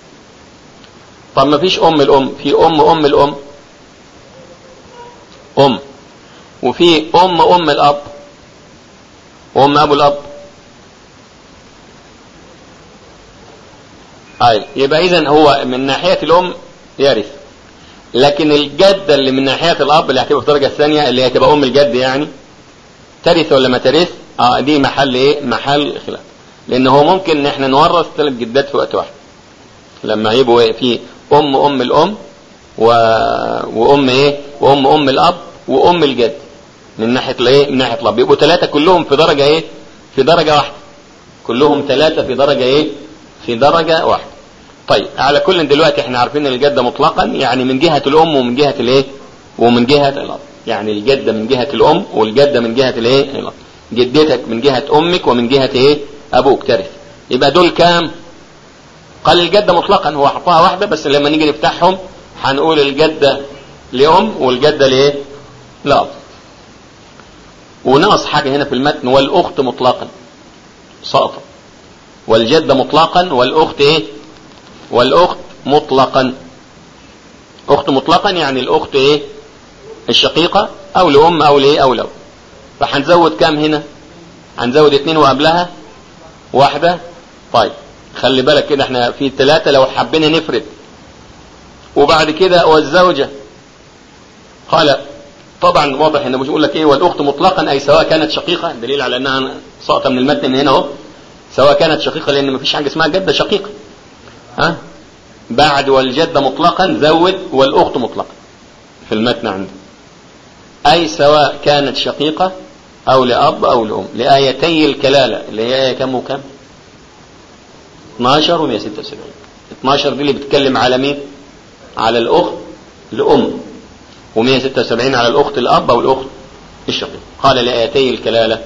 طب ما فيش أم الأم في أم أم الأم أم وفي أم أم الأب وأم أبو الأب أي يبقى إذا هو من ناحية الأم يرث لكن الجدة اللي من ناحية الأب اللي هتبقى في الدرجة الثانية اللي هتبقى أم الجد يعني ترث ولا ما ترث؟ اه دي محل ايه؟ محل خلاف. لأن هو ممكن إن احنا نورث ثلاث جدات في وقت واحد. لما يبقوا إيه؟ في أم أم الأم و... وأم إيه؟ وأم أم الأب وأم الجد. من ناحية الإيه؟ من ناحية الأب. يبقوا ثلاثة كلهم في درجة إيه؟ في درجة واحدة. كلهم ثلاثة في درجة إيه؟ في درجة واحدة. طيب على كل دلوقتي احنا عارفين ان الجده مطلقا يعني من جهه الام ومن جهه الايه ومن جهه الاب يعني الجده من جهه الام والجده من جهه الايه الاب جدتك من جهه امك ومن جهه ايه ابوك ترث يبقى دول كام قال الجده مطلقا هو حطها واحده بس لما نيجي نفتحهم هنقول الجده لام والجده لايه لاب وناقص حاجه هنا في المتن والاخت مطلقا سقط والجده مطلقا والاخت ايه والاخت مطلقا اخت مطلقا يعني الاخت ايه الشقيقة او لام او لايه او لو فهنزود كام هنا هنزود اتنين وقبلها واحدة طيب خلي بالك كده احنا في ثلاثة لو حبينا نفرد وبعد كده والزوجة قال طبعا واضح انه مش بيقول لك ايه والاخت مطلقا اي سواء كانت شقيقة دليل على انها ساقطة من المتن من هنا اهو سواء كانت شقيقة لان مفيش حاجة اسمها جدة شقيقة ها بعد والجدة مطلقا زود والأخت مطلقا في المتن عندي أي سواء كانت شقيقة أو لأب أو لأم لآيتي الكلالة اللي هي آية كم وكم 12 و 176 12 دي اللي بتتكلم على مين على الأخت لأم و176 على الأخت الأب أو الأخت الشقيق قال لآيتي الكلالة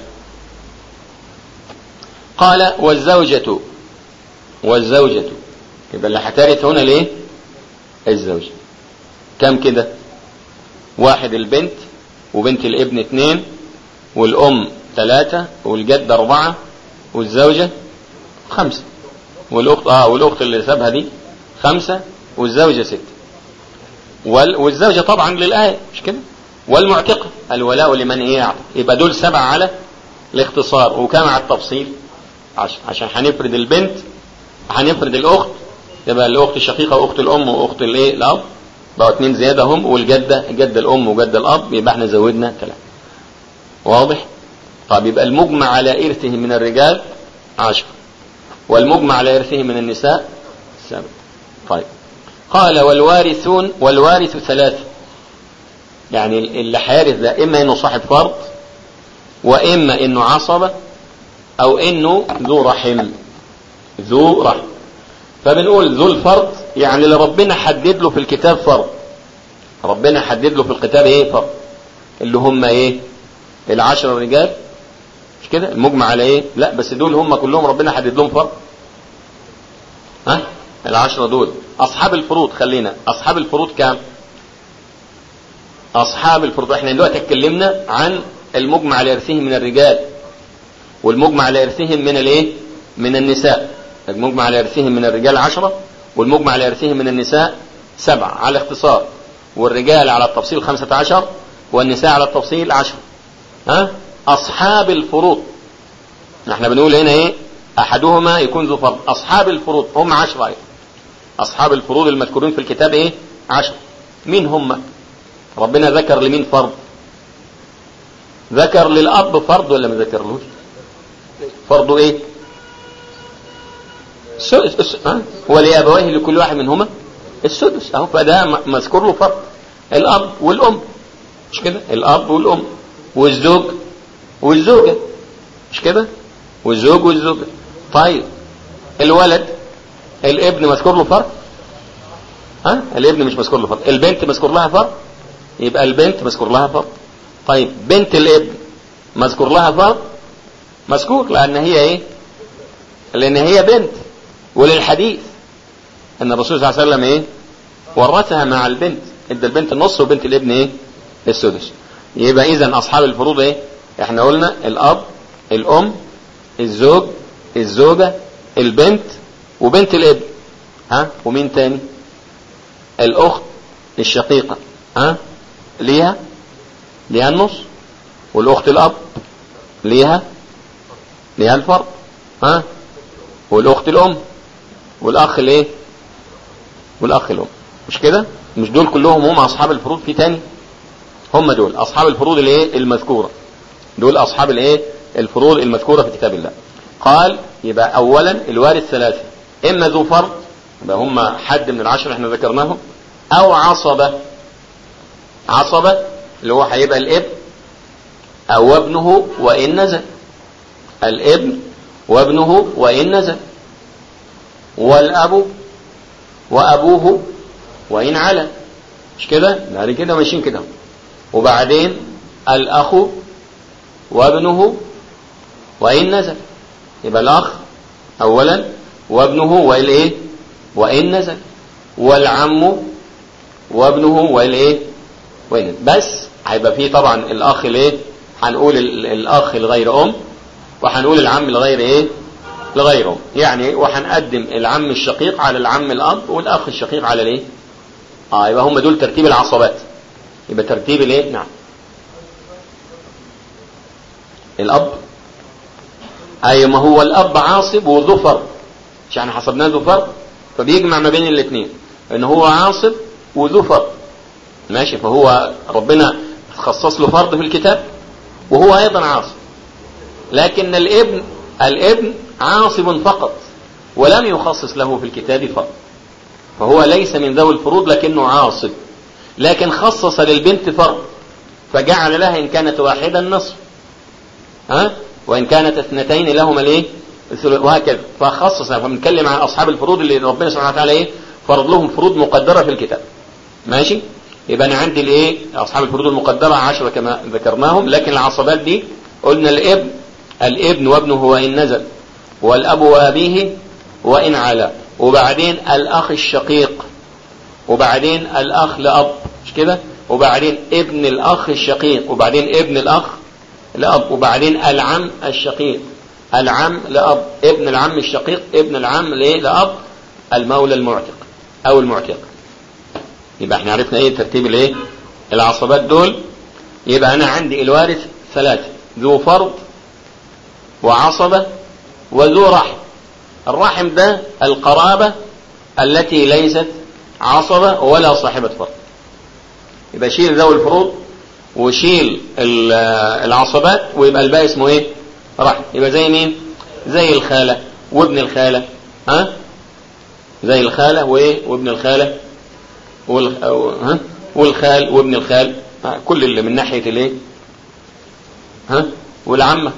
قال والزوجة والزوجة يبقى اللي هترث هنا ليه الزوجة كم كده واحد البنت وبنت الابن اثنين والأم ثلاثة والجد أربعة والزوجة خمسة والأخت آه والأخت اللي سابها دي خمسة والزوجة ستة وال والزوجة طبعا للآية مش كده والمعتقة الولاء لمن إيه يعطي يبقى دول سبعة على الاختصار وكم على التفصيل عشان عشان هنفرد البنت هنفرد الأخت يبقى الأخت الشقيقة وأخت الأم وأخت الإيه الأب بقوا اتنين زيادة هم والجدة جد الأم وجد الأب يبقى احنا زودنا ثلاثة واضح؟ طب يبقى المجمع على إرثه من الرجال عشر والمجمع على إرثه من النساء سبع طيب قال والوارثون والوارث ثلاثة يعني اللي هيرث ده إما إنه صاحب فرض وإما إنه عصبة أو إنه ذو رحم ذو رحم فبنقول ذو الفرض يعني اللي ربنا حدد له في الكتاب فرض ربنا حدد له في الكتاب ايه فرض اللي هم ايه العشر رجال مش كده المجمع على ايه لا بس دول هم كلهم ربنا حدد لهم فرض ها العشرة دول اصحاب الفروض خلينا اصحاب الفروض كام اصحاب الفروض احنا دلوقتي اتكلمنا عن المجمع على ارثهم من الرجال والمجمع على ارثهم من الايه من النساء المجمع على ارثهم من الرجال عشرة والمجمع على ارثهم من النساء سبعة على اختصار والرجال على التفصيل خمسة عشر والنساء على التفصيل عشر ها اصحاب الفروض احنا بنقول هنا ايه احدهما يكون ذو فرض اصحاب الفروض هم عشرة ايه اصحاب الفروض المذكورين في الكتاب ايه عشرة مين هم ربنا ذكر لمين فرض ذكر للاب فرض ولا ما ذكرلوش فرضه ايه سدس ها ولابويه لكل واحد منهما السدس اهو فده مذكور له فرض الاب والام مش كده الاب والام والزوج والزوجه مش كده والزوج والزوجه طيب الولد الابن مذكور له فرض ها الابن مش مذكور له فرض البنت مذكور لها فرض يبقى البنت مذكور لها فرض طيب بنت الابن مذكور لها فرض مذكور لان هي ايه لان هي بنت وللحديث ان الرسول صلى الله عليه وسلم ايه ورثها مع البنت ادى البنت النص وبنت الابن ايه السدس يبقى اذا اصحاب الفروض ايه احنا قلنا الاب الام الزوج الزوجة البنت وبنت الابن ها ومين تاني الاخت الشقيقة ها ليها ليها النص والاخت الاب ليها ليها الفرق ها والاخت الام والاخ الايه والاخ الام مش كده مش دول كلهم هم اصحاب الفروض في تاني هم دول اصحاب الفروض الايه المذكوره دول اصحاب الايه الفروض المذكوره في كتاب الله قال يبقى اولا الوارث ثلاثه اما ذو فرض يبقى هم حد من العشر احنا ذكرناهم او عصبه عصبه اللي هو هيبقى الابن او ابنه وان نزل الابن وابنه وان نزل والاب وابوه وان على مش كده بعد كده ماشيين كده وبعدين الاخ وابنه وان نزل يبقى الاخ اولا وابنه والايه وان نزل والعم وابنه والايه وين بس هيبقى فيه طبعا الاخ الايه هنقول الاخ لغير ام وهنقول العم لغير ايه لغير ام يعني وهنقدم العم الشقيق على العم الاب والاخ الشقيق على الايه اه يبقى هم دول ترتيب العصبات يبقى ترتيب الايه نعم الاب اي ما هو الاب عاصب وذو فرض مش يعني حسبناه ذو فرض فبيجمع ما بين الاثنين ان هو عاصب وذو فرض ماشي فهو ربنا خصص له فرض في الكتاب وهو ايضا عاصب لكن الابن الابن عاصب فقط ولم يخصص له في الكتاب فرض فهو ليس من ذوي الفروض لكنه عاصب لكن خصص للبنت فرض فجعل لها ان كانت واحدا نصف ها وان كانت اثنتين لهما الايه وهكذا فخصص فبنتكلم عن اصحاب الفروض اللي ربنا سبحانه وتعالى ايه فرض لهم فروض مقدره في الكتاب ماشي يبقى انا عندي الايه اصحاب الفروض المقدره عشرة كما ذكرناهم لكن العصبات دي قلنا الابن الابن وابنه وان نزل والاب وابيه وان علا وبعدين الاخ الشقيق وبعدين الاخ لاب مش كده وبعدين ابن الاخ الشقيق وبعدين ابن الاخ لاب وبعدين العم الشقيق العم لاب ابن العم الشقيق ابن العم لايه لاب المولى المعتق او المعتق يبقى احنا عرفنا ايه ترتيب الايه العصبات دول يبقى انا عندي الوارث ثلاثة ذو فرض وعصبة وذو رحم الرحم ده القرابة التي ليست عصبة ولا صاحبة فرض يبقى شيل ذوي الفروض وشيل العصبات ويبقى الباقي اسمه ايه رحم يبقى زي مين زي الخالة وابن الخالة ها زي الخالة وايه وابن الخالة وال... ها والخال وابن الخال ها؟ كل اللي من ناحية الايه ها والعمة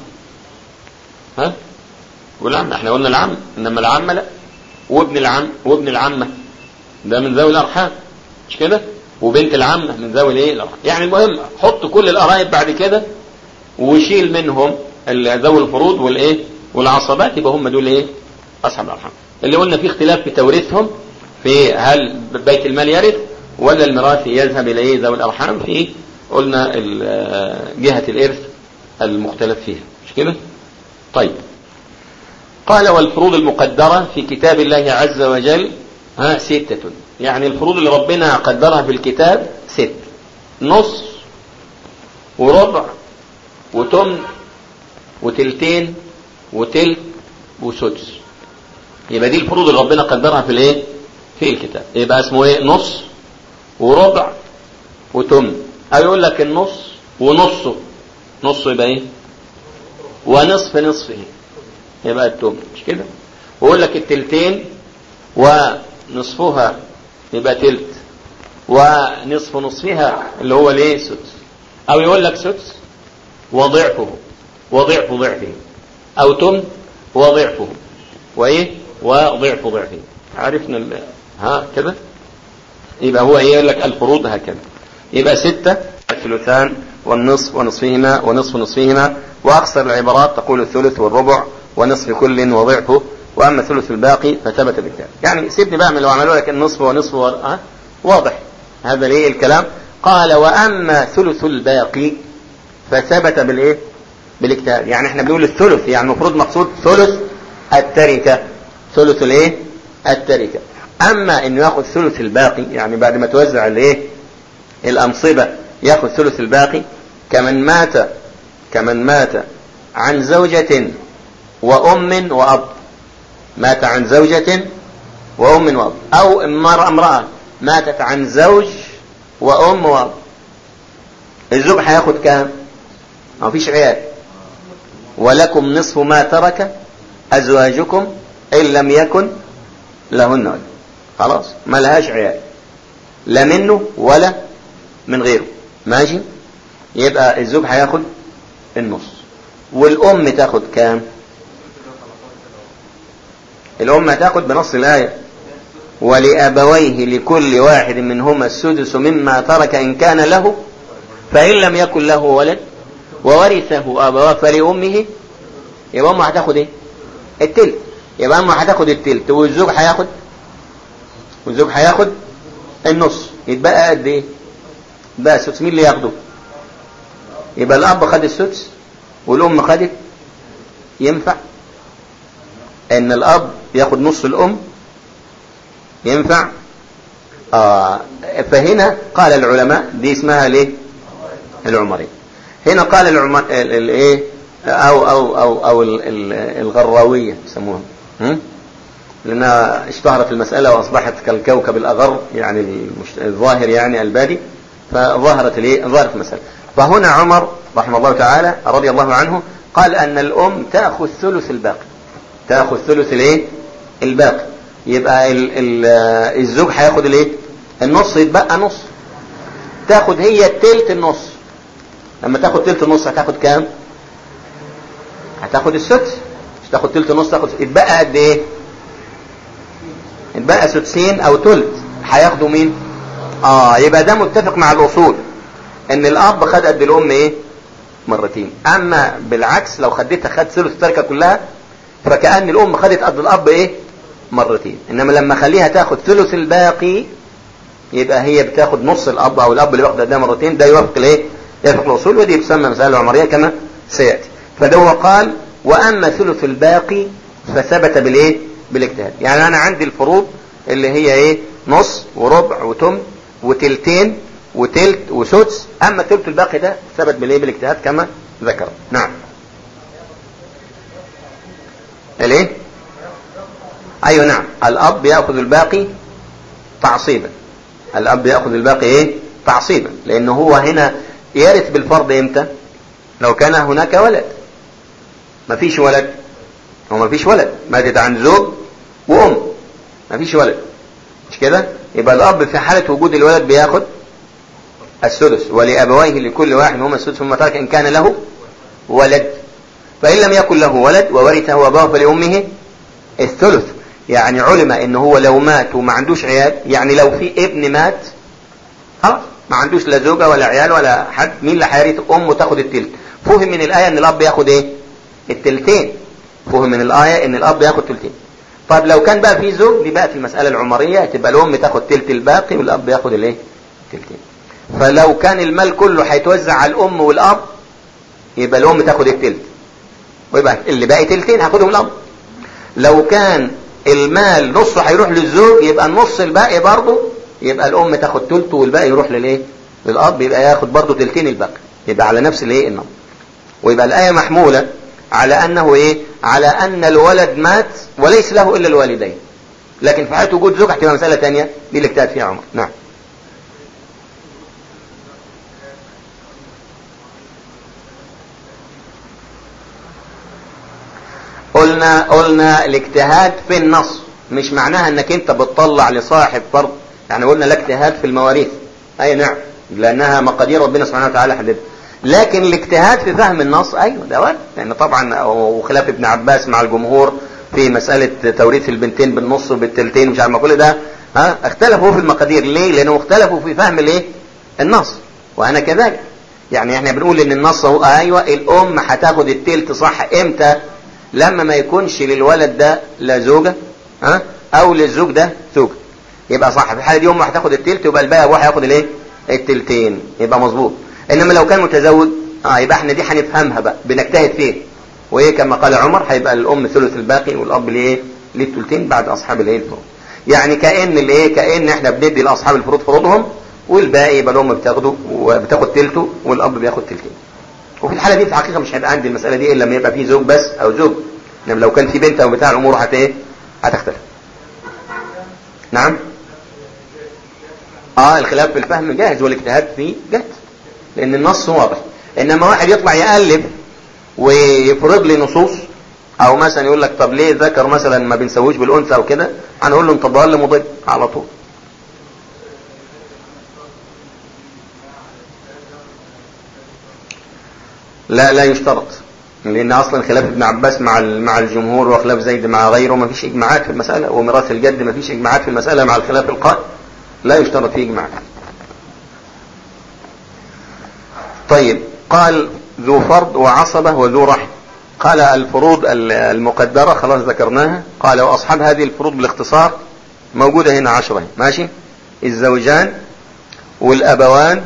ها والعمة احنا قلنا العم انما العمة لا وابن العم وابن العمة ده من ذوي الارحام مش كده وبنت العمة من ذوي الايه الارحام يعني المهم حط كل القرايب بعد كده وشيل منهم ذوي الفروض والايه والعصبات يبقى هم دول ايه اصحاب الارحام اللي قلنا في اختلاف في توريثهم في هل بيت المال يرث ولا الميراث يذهب الى ايه ذوي الارحام في قلنا جهة الارث المختلف فيها مش كده طيب قال والفروض المقدرة في كتاب الله عز وجل ها ستة يعني الفروض اللي ربنا قدرها في الكتاب ست نص وربع وتمن وتلتين وتلت وسدس يبقى دي الفروض اللي ربنا قدرها في الايه في الكتاب يبقى اسمه ايه نص وربع وتمن او يقول لك النص ونصه نصه يبقى ايه ونصف نصفه يبقى التمن مش كده ويقول لك التلتين ونصفها يبقى تلت ونصف نصفها اللي هو الايه سدس او يقول لك سدس وضعفه وضعف ضعفه او تمن وضعفه وايه وضعف ضعفه عرفنا ال... ها كده يبقى هو ايه يقول لك الفروض هكذا يبقى ستة الثلثان والنصف ونصفهما ونصف نصفهما واقصر العبارات تقول الثلث والربع ونصف كل وضعفه واما الثلث الباقي فثبت بالكتاب يعني سيبني بعمل لو عملوا لك النصف ونصف و... ها واضح هذا ليه الكلام قال واما ثلث الباقي فثبت بالايه بالاكتاب يعني احنا بنقول الثلث يعني المفروض مقصود ثلث التركه ثلث الايه التركه اما انه ياخذ ثلث الباقي يعني بعد ما توزع الايه الانصبه ياخذ ثلث الباقي كمن مات كمن مات عن زوجة وأم وأب مات عن زوجة وأم وأب أو امرأة امرأة ماتت عن زوج وأم وأب الزوج هياخد كام؟ ما فيش عيال ولكم نصف ما ترك أزواجكم إن لم يكن لهن ولد خلاص ما لهاش عيال لا منه ولا من غيره ماشي يبقى الزوج هياخد النص والأم تاخد كام الأم هتاخد بنص الآية ولأبويه لكل واحد منهما السدس مما ترك إن كان له فإن لم يكن له ولد وورثه أبواه فلأمه يبقى أمه هتاخد إيه؟ التلت يبقى أمه هتاخد التلت والزوج هياخد والزوج هياخد النص يتبقى قد إيه؟ بقى السدس مين اللي ياخده؟ يبقى الأب خد السدس والأم خدت ينفع ان الاب ياخد نص الام ينفع آه فهنا قال العلماء دي اسمها ليه العمرية هنا قال العمر الايه او او او او الغراوية يسموها لانها اشتهرت المسألة واصبحت كالكوكب الاغر يعني المش... الظاهر يعني البادي فظهرت الايه ظهرت المسألة فهنا عمر رحمه الله تعالى رضي الله عنه قال ان الام تاخذ ثلث الباقي تاخذ ثلث الايه الباقي يبقى ال ال الزوج هياخد الايه النص يتبقى نص تاخد هي التلت النص لما تاخد تلت النص هتاخد كام هتاخد السدس مش تاخد تلت النص تاخد يتبقى قد ايه يتبقى سدسين او تلت هياخدوا مين اه يبقى ده متفق مع الاصول ان الاب خد قد الام ايه مرتين اما بالعكس لو خدتها خد ثلث التركه كلها فكأن الأم خدت قد الأب إيه؟ مرتين إنما لما خليها تاخد ثلث الباقي يبقى هي بتاخد نص الأب أو الأب اللي واخد ده مرتين ده يوافق الإيه؟ يوافق الأصول ودي بتسمى مسألة عمرية كما سيأتي فده هو قال وأما ثلث الباقي فثبت بالإيه؟ بالاجتهاد يعني أنا عندي الفروض اللي هي إيه؟ نص وربع وتم وتلتين وتلت وسدس أما ثلث الباقي ده ثبت بالإيه؟ بالاجتهاد كما ذكر نعم الايه ايوه نعم الاب ياخذ الباقي تعصيبا الاب ياخذ الباقي ايه تعصيبا لانه هو هنا يرث بالفرض امتى لو كان هناك ولد ما فيش ولد هو ما فيش ولد ماتت عن زوج وام ما فيش ولد مش كده يبقى الاب في حاله وجود الولد بياخد السدس ولابويه لكل واحد هما السدس ثم ترك ان كان له ولد فإن لم يكن له ولد وورثه أباه فلأمه الثلث يعني علم إن هو لو مات وما عندوش عيال يعني لو في ابن مات خلاص ما عندوش لا زوجة ولا عيال ولا حد مين اللي هيرث أمه تاخد التلت فهم من الآية إن الأب ياخد إيه التلتين فهم من الآية إن الأب ياخد تلتين طب لو كان بقى في زوج دي بقى في المسألة العمرية تبقى الأم تاخد تلت الباقي والأب ياخد الإيه تلتين فلو كان المال كله هيتوزع على الأم والأب يبقى الأم تاخد التلت ويبقى اللي باقي تلتين هاخدهم الأب لو كان المال نصه هيروح للزوج يبقى النص الباقي برضه يبقى الأم تاخد تلته والباقي يروح للإيه؟ للأب يبقى ياخد برضه تلتين الباقي يبقى على نفس الإيه النمط ويبقى الآية محمولة على أنه إيه على أن الولد مات وليس له إلا الوالدين لكن في حالة وجود زوج هتبقى مسألة تانية دي اللي اجتهد فيها عمر نعم قلنا قلنا الاجتهاد في النص مش معناها انك انت بتطلع لصاحب فرض يعني قلنا لا اجتهاد في المواريث اي نعم لانها مقادير ربنا سبحانه وتعالى حددها لكن الاجتهاد في فهم النص ايوه ده وارد لان طبعا وخلاف ابن عباس مع الجمهور في مسألة توريث البنتين بالنص وبالتلتين مش عارف ما كل ده ها اختلفوا في المقادير ليه؟ لانه اختلفوا في فهم الايه؟ النص وانا كذلك يعني احنا بنقول ان النص هو ايوه الام هتاخد التلت صح امتى؟ لما ما يكونش للولد ده لا زوجه ها او للزوج ده زوجه يبقى صح في الحاله دي امه هتاخد التلت يبقى الباقي ابوها هياخد الايه؟ التلتين يبقى مظبوط انما لو كان متزوج اه يبقى احنا دي هنفهمها بقى بنجتهد فيه وايه كما قال عمر هيبقى الام ثلث الباقي والاب ليه ليه الثلثين بعد اصحاب الايه الفروض يعني كان الايه كان احنا بندي لاصحاب الفروض فروضهم والباقي يبقى الام بتاخده وبتاخد تلته والاب بياخد تلتين وفي الحاله دي في الحقيقه مش هيبقى عندي المساله دي الا لما يبقى في زوج بس او زوج انما لو كان في بنت او بتاع الامور هت ايه هتختلف نعم اه الخلاف في الفهم جاهز والاجتهاد فيه جاهز لان النص واضح انما واحد يطلع يالف ويفرض لي نصوص او مثلا يقول لك طب ليه ذكر مثلا ما بنسويش بالانثى او كده هنقول له انت ضال مضل على طول لا لا يشترط لان اصلا خلاف ابن عباس مع مع الجمهور وخلاف زيد مع غيره ما فيش اجماعات في المساله وميراث الجد ما فيش اجماعات في المساله مع الخلاف القائم لا يشترط فيه اجماع طيب قال ذو فرض وعصبة وذو رحم قال الفروض المقدرة خلاص ذكرناها قال وأصحاب هذه الفروض بالاختصار موجودة هنا عشرة ماشي الزوجان والأبوان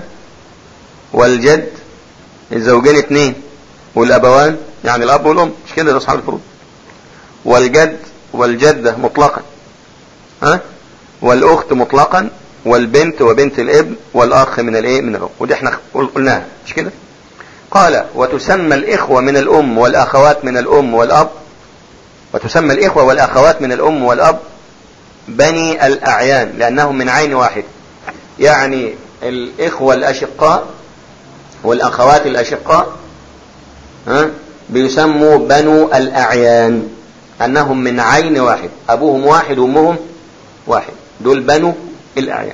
والجد الزوجين اثنين والأبوان يعني الأب والأم مش كده ده أصحاب الفروض والجد والجدة مطلقا ها والأخت مطلقا والبنت وبنت الابن والأخ من الإيه من الأم ودي احنا قلناها مش كده قال وتسمى الإخوة من الأم والأخوات من الأم والأب وتسمى الإخوة والأخوات من الأم والأب بني الأعيان لأنهم من عين واحد يعني الإخوة الأشقاء والأخوات الأشقاء ها بيسموا بنو الأعيان أنهم من عين واحد أبوهم واحد وأمهم واحد دول بنو الأعيان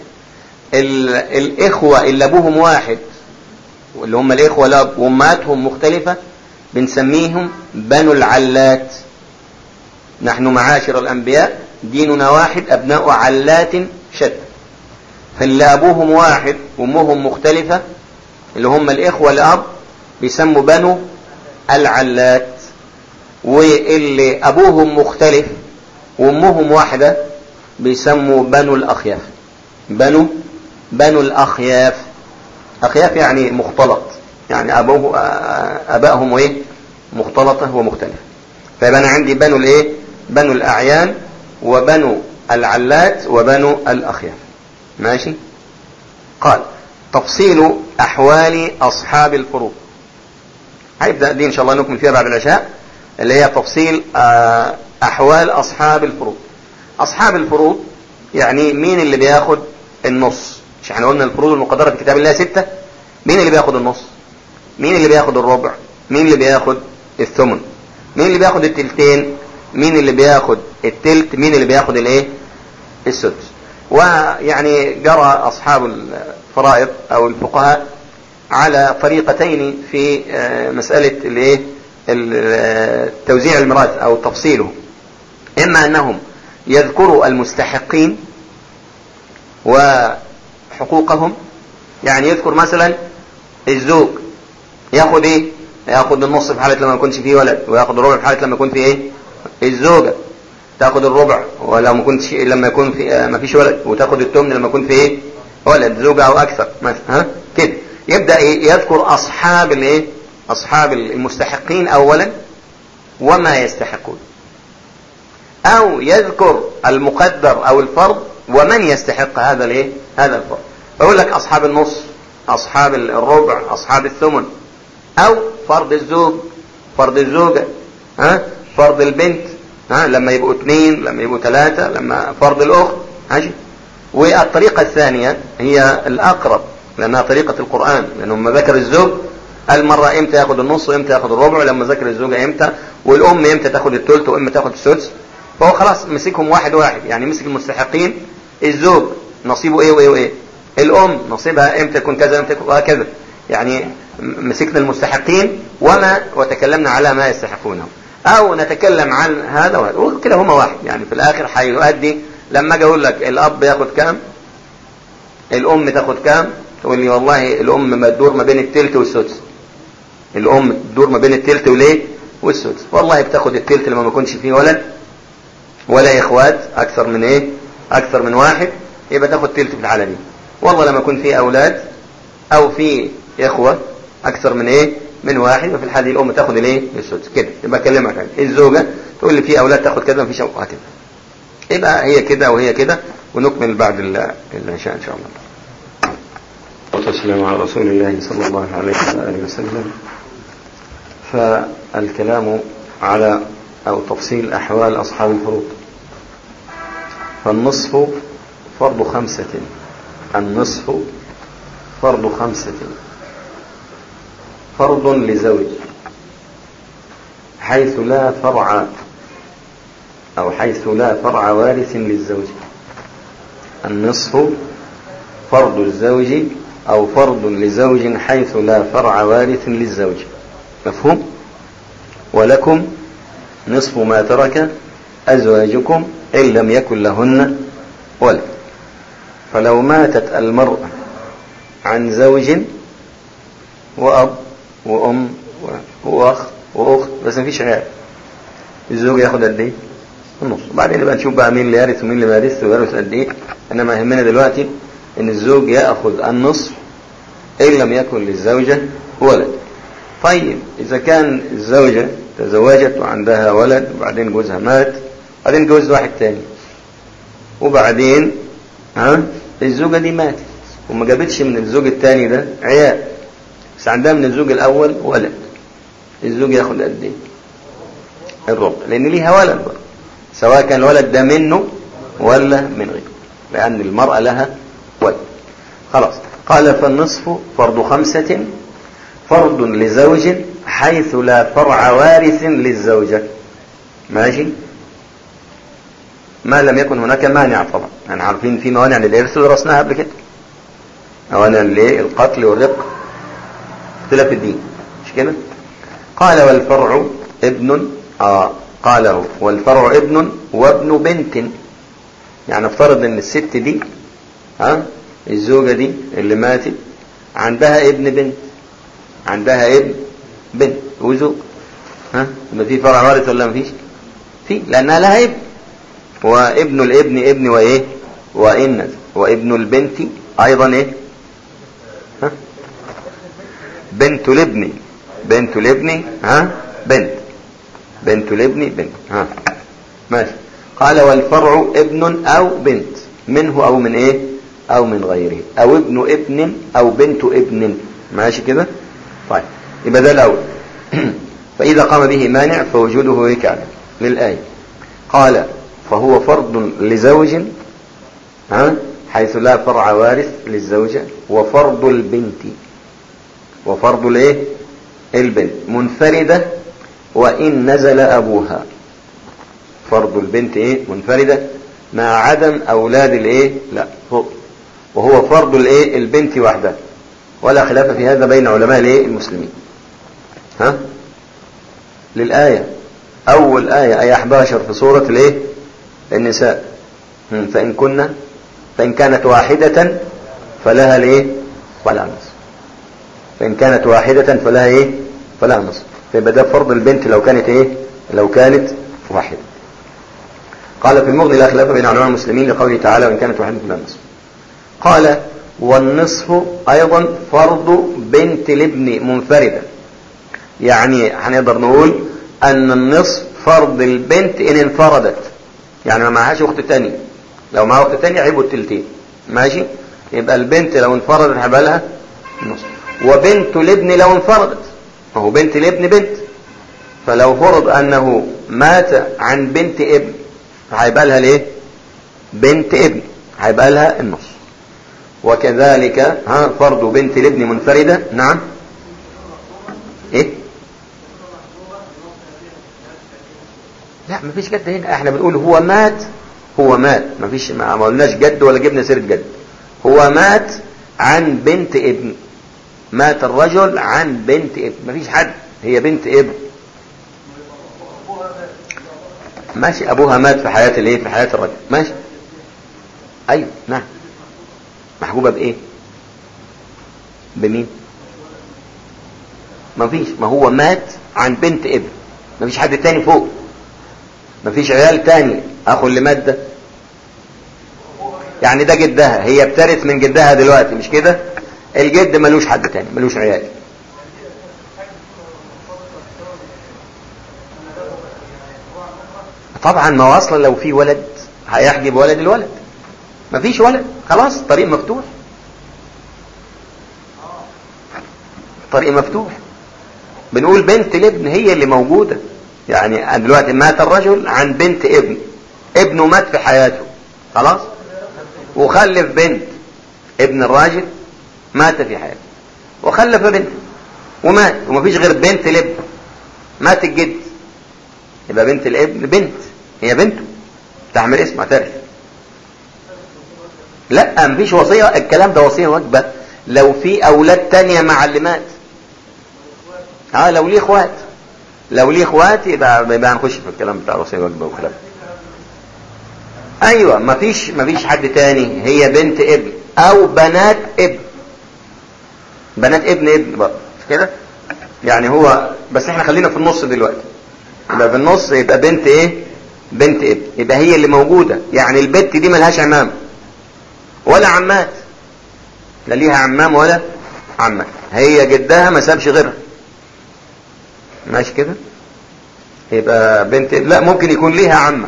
الإخوة اللي أبوهم واحد واللي هم الإخوة الأب وأمهاتهم مختلفة بنسميهم بنو العلات نحن معاشر الأنبياء ديننا واحد أبناء علات شتى فاللي أبوهم واحد وأمهم مختلفة اللي هم الإخوة الأب بيسموا بنو العلات واللي أبوهم مختلف وأمهم واحدة بيسموا بنو الأخياف بنو بنو الأخياف أخياف يعني مختلط يعني أبوه أبائهم إيه مختلطة ومختلفة فيبقى أنا عندي بنو الإيه بنو الأعيان وبنو العلات وبنو الأخياف ماشي قال تفصيل أحوال أصحاب الفروض هيبدأ دي إن شاء الله نكمل فيها بعد العشاء اللي هي تفصيل أحوال أصحاب الفروض أصحاب الفروض يعني مين اللي بياخد النص مش احنا قلنا الفروض المقدرة في كتاب الله ستة مين اللي بياخد النص مين اللي بياخد الربع مين اللي بياخد الثمن مين اللي بياخد التلتين مين اللي بياخد التلت مين اللي بياخد الايه السدس ويعني جرى اصحاب الفرائض او الفقهاء على طريقتين في مسألة الايه توزيع الميراث او تفصيله اما انهم يذكروا المستحقين وحقوقهم يعني يذكر مثلا الزوج ياخد ايه ياخد النص في حالة لما ما يكونش فيه ولد وياخد الربع في حالة لما يكون فيه ايه الزوجة تاخد الربع ولو ما كنتش لما يكون في ما فيش ولد وتاخد الثمن لما يكون فيه ايه ولد زوجة او اكثر مثلا ها كده يبدأ إيه يذكر اصحاب الايه اصحاب المستحقين اولا وما يستحقون او يذكر المقدر او الفرض ومن يستحق هذا الايه هذا الفرض فيقول لك اصحاب النص اصحاب الربع اصحاب الثمن او فرض الزوج فرض الزوجة ها فرض البنت ها لما يبقوا اثنين لما يبقوا ثلاثة لما فرض الأخت ماشي والطريقة الثانية هي الأقرب لأنها طريقة القرآن لأنه لما ذكر الزوج المرة امتى ياخد النص وامتى ياخد الربع لما ذكر الزوجة امتى والام امتى تاخد الثلث وامتى تاخد السدس فهو خلاص مسكهم واحد واحد يعني مسك المستحقين الزوج نصيبه ايه وايه وايه الام نصيبها امتى يكون كذا امتى يكون وهكذا يعني مسكنا المستحقين وما وتكلمنا على ما يستحقونه او نتكلم عن هذا وهذا وكده هما واحد يعني في الاخر هيؤدي لما اجي اقول لك الاب ياخد كام الام تاخد كام تقول لي والله الام ما تدور ما بين التلت والسدس الام تدور ما بين التلت وليه والسدس والله بتاخد التلت لما ما يكونش فيه ولد ولا اخوات اكثر من ايه اكثر من واحد يبقى تاخد تلت في الحاله دي والله لما يكون فيه اولاد او في اخوه اكثر من ايه من واحد وفي الحاله دي الام تاخد الايه السدس كده يبقى اكلمك عن الزوجه تقول لي في اولاد تاخد كذا مفيش وهكذا يبقى هي كده وهي كده ونكمل بعد العشاء ان شاء الله والسلام على رسول الله صلى الله عليه وآله وسلم فالكلام على أو تفصيل أحوال أصحاب الفروض فالنصف فرض خمسة النصف فرض خمسة فرض لزوج حيث لا فرع أو حيث لا فرع وارث للزوج النصف فرض الزوج أو فرض لزوج حيث لا فرع وارث للزوج مفهوم ولكم نصف ما ترك أزواجكم إن لم يكن لهن ولد فلو ماتت المرأة عن زوج وأب وأم وأخ وأخت بس مفيش عيال الزوج ياخد قد إيه؟ النص وبعدين نبقى نشوف بقى مين اللي يرث ومين اللي ما يرث ويرث قد إيه إنما يهمنا دلوقتي إن الزوج يأخذ النصف إن لم يكن للزوجة ولد طيب إذا كان الزوجة تزوجت وعندها ولد وبعدين جوزها مات بعدين جوز واحد تاني وبعدين ها الزوجة دي ماتت وما جابتش من الزوج التاني ده عيال بس عندها من الزوج الأول ولد الزوج ياخد قد إيه؟ الربع لأن ليها ولد بقى سواء كان الولد ده منه ولا من غيره لأن المرأة لها ولد خلاص قال فالنصف فرض خمسة فرض لزوج حيث لا فرع وارث للزوجة ماشي ما لم يكن هناك مانع طبعا يعني عارفين في موانع للإرث ودرسناها قبل كده موانع للقتل والرق اختلاف الدين مش كده قال والفرع ابن آه قاله والفرع ابن وابن بنت يعني افترض ان الست دي ها الزوجة دي اللي ماتت عندها ابن بنت عندها ابن بنت وزوج ها يبقى في فرع وارث ولا مفيش في لانها لها ابن وابن الابن ابن وايه وان وابن البنت ايضا ايه ها بنت الابن بنت الابن ها بنت بنت الابن بنت ها ماشي قال والفرع ابن او بنت منه او من ايه او من غيره او ابن ابن او بنت ابن ماشي كده طيب يبقى ده الاول فاذا قام به مانع فوجوده يكعب للايه قال فهو فرض لزوج ها حيث لا فرع وارث للزوجة وفرض البنت وفرض الايه البنت منفردة وإن نزل أبوها فرض البنت ايه منفردة مع عدم أولاد الايه لا فوق وهو فرض الايه البنت وحدها ولا خلاف في هذا بين علماء الايه المسلمين ها للآية أول آية آية 11 في سورة الايه النساء فإن كنا فإن كانت واحدة فلها الايه فلها نصف فإن كانت واحدة فلها ايه فلها نصف فيبقى ده فرض البنت لو كانت ايه لو كانت واحدة قال في المغني لا خلاف بين علماء المسلمين لقوله تعالى وإن كانت واحدة فلها نصف قال والنصف أيضا فرض بنت الابن منفردة يعني هنقدر نقول أن النصف فرض البنت إن انفردت يعني ما معهاش أخت تانية لو معها أخت تانية هيبقوا التلتين ماشي يبقى البنت لو انفردت هيبقى لها نصف وبنت الابن لو انفردت ما هو بنت الابن بنت فلو فرض انه مات عن بنت ابن هيبقى لها ليه بنت ابن هيبقى لها النص وكذلك ها فرض بنت الابن منفردة نعم ايه لا مفيش جد هنا احنا بنقول هو مات هو مات مفيش ما ما قلناش جد ولا جبنا سيرة جد هو مات عن بنت ابن مات الرجل عن بنت ابن مفيش حد هي بنت ابن ماشي ابوها مات في حياة الايه في حياة الرجل ماشي ايوه نعم محجوبة بايه بمين مفيش ما هو مات عن بنت ابن مفيش حد تاني فوق مفيش عيال تاني اخو اللي مات ده يعني ده جدها هي بترث من جدها دلوقتي مش كده الجد ملوش حد تاني ملوش عيال طبعا ما هو اصلا لو في ولد هيحجب ولد الولد مفيش ولد خلاص الطريق مفتوح الطريق مفتوح بنقول بنت الابن هي اللي موجودة يعني دلوقتي مات الرجل عن بنت ابن ابنه مات في حياته خلاص وخلف بنت ابن الراجل مات في حياته وخلف بنت ومات ومفيش غير بنت الابن مات الجد يبقى بنت الابن بنت هي بنته تعمل اسم اعترف لا مفيش وصية الكلام ده وصية واجبة لو في اولاد تانية مع اللي مات اه لو ليه اخوات لو ليه اخوات يبقى يبقى هنخش في الكلام بتاع وصية واجبة وكلام ايوه مفيش مفيش حد تاني هي بنت ابن او بنات ابن بنات ابن ابن بقى مش كده يعني هو بس احنا خلينا في النص دلوقتي يبقى في النص يبقى بنت ايه بنت ابن يبقى هي اللي موجودة يعني البنت دي ملهاش عمام ولا عمات لا ليها عمام ولا عمات هي جدها ما سابش غيرها ماشي كده يبقى بنت لا ممكن يكون ليها عمه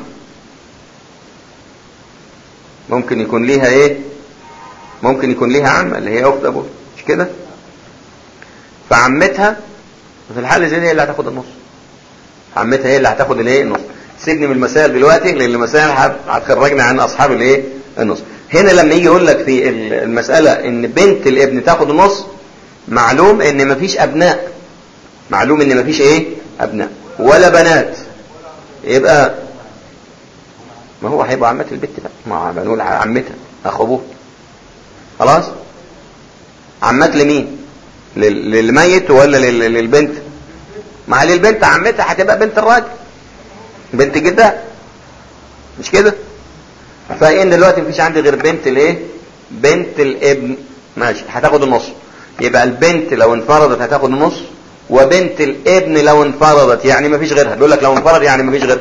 ممكن يكون ليها ايه ممكن يكون ليها عمه اللي هي اخت ابوها مش كده فعمتها في الحالة زي دي هي اللي هتاخد النص عمتها هي اللي هتاخد الايه النص سيبني من المسائل دلوقتي لان المسائل هتخرجنا عن اصحاب الايه النص هنا لما يجي يقول لك في المسألة ان بنت الابن تاخد النص معلوم ان مفيش ابناء معلوم ان مفيش ايه ابناء ولا بنات يبقى ما هو هيبقى عمة البت بقى ما بنقول عمتها اخو ابوه خلاص عمات لمين لل- للميت ولا لل- للبنت مع للبنت عمتها هتبقى بنت الراجل بنت جدها مش كده فان دلوقتي مفيش عندي غير بنت الايه بنت الابن ماشي هتاخد النص يبقى البنت لو انفردت هتاخد النص وبنت الابن لو انفردت يعني مفيش غيرها بيقول لك لو انفرد يعني مفيش غيرها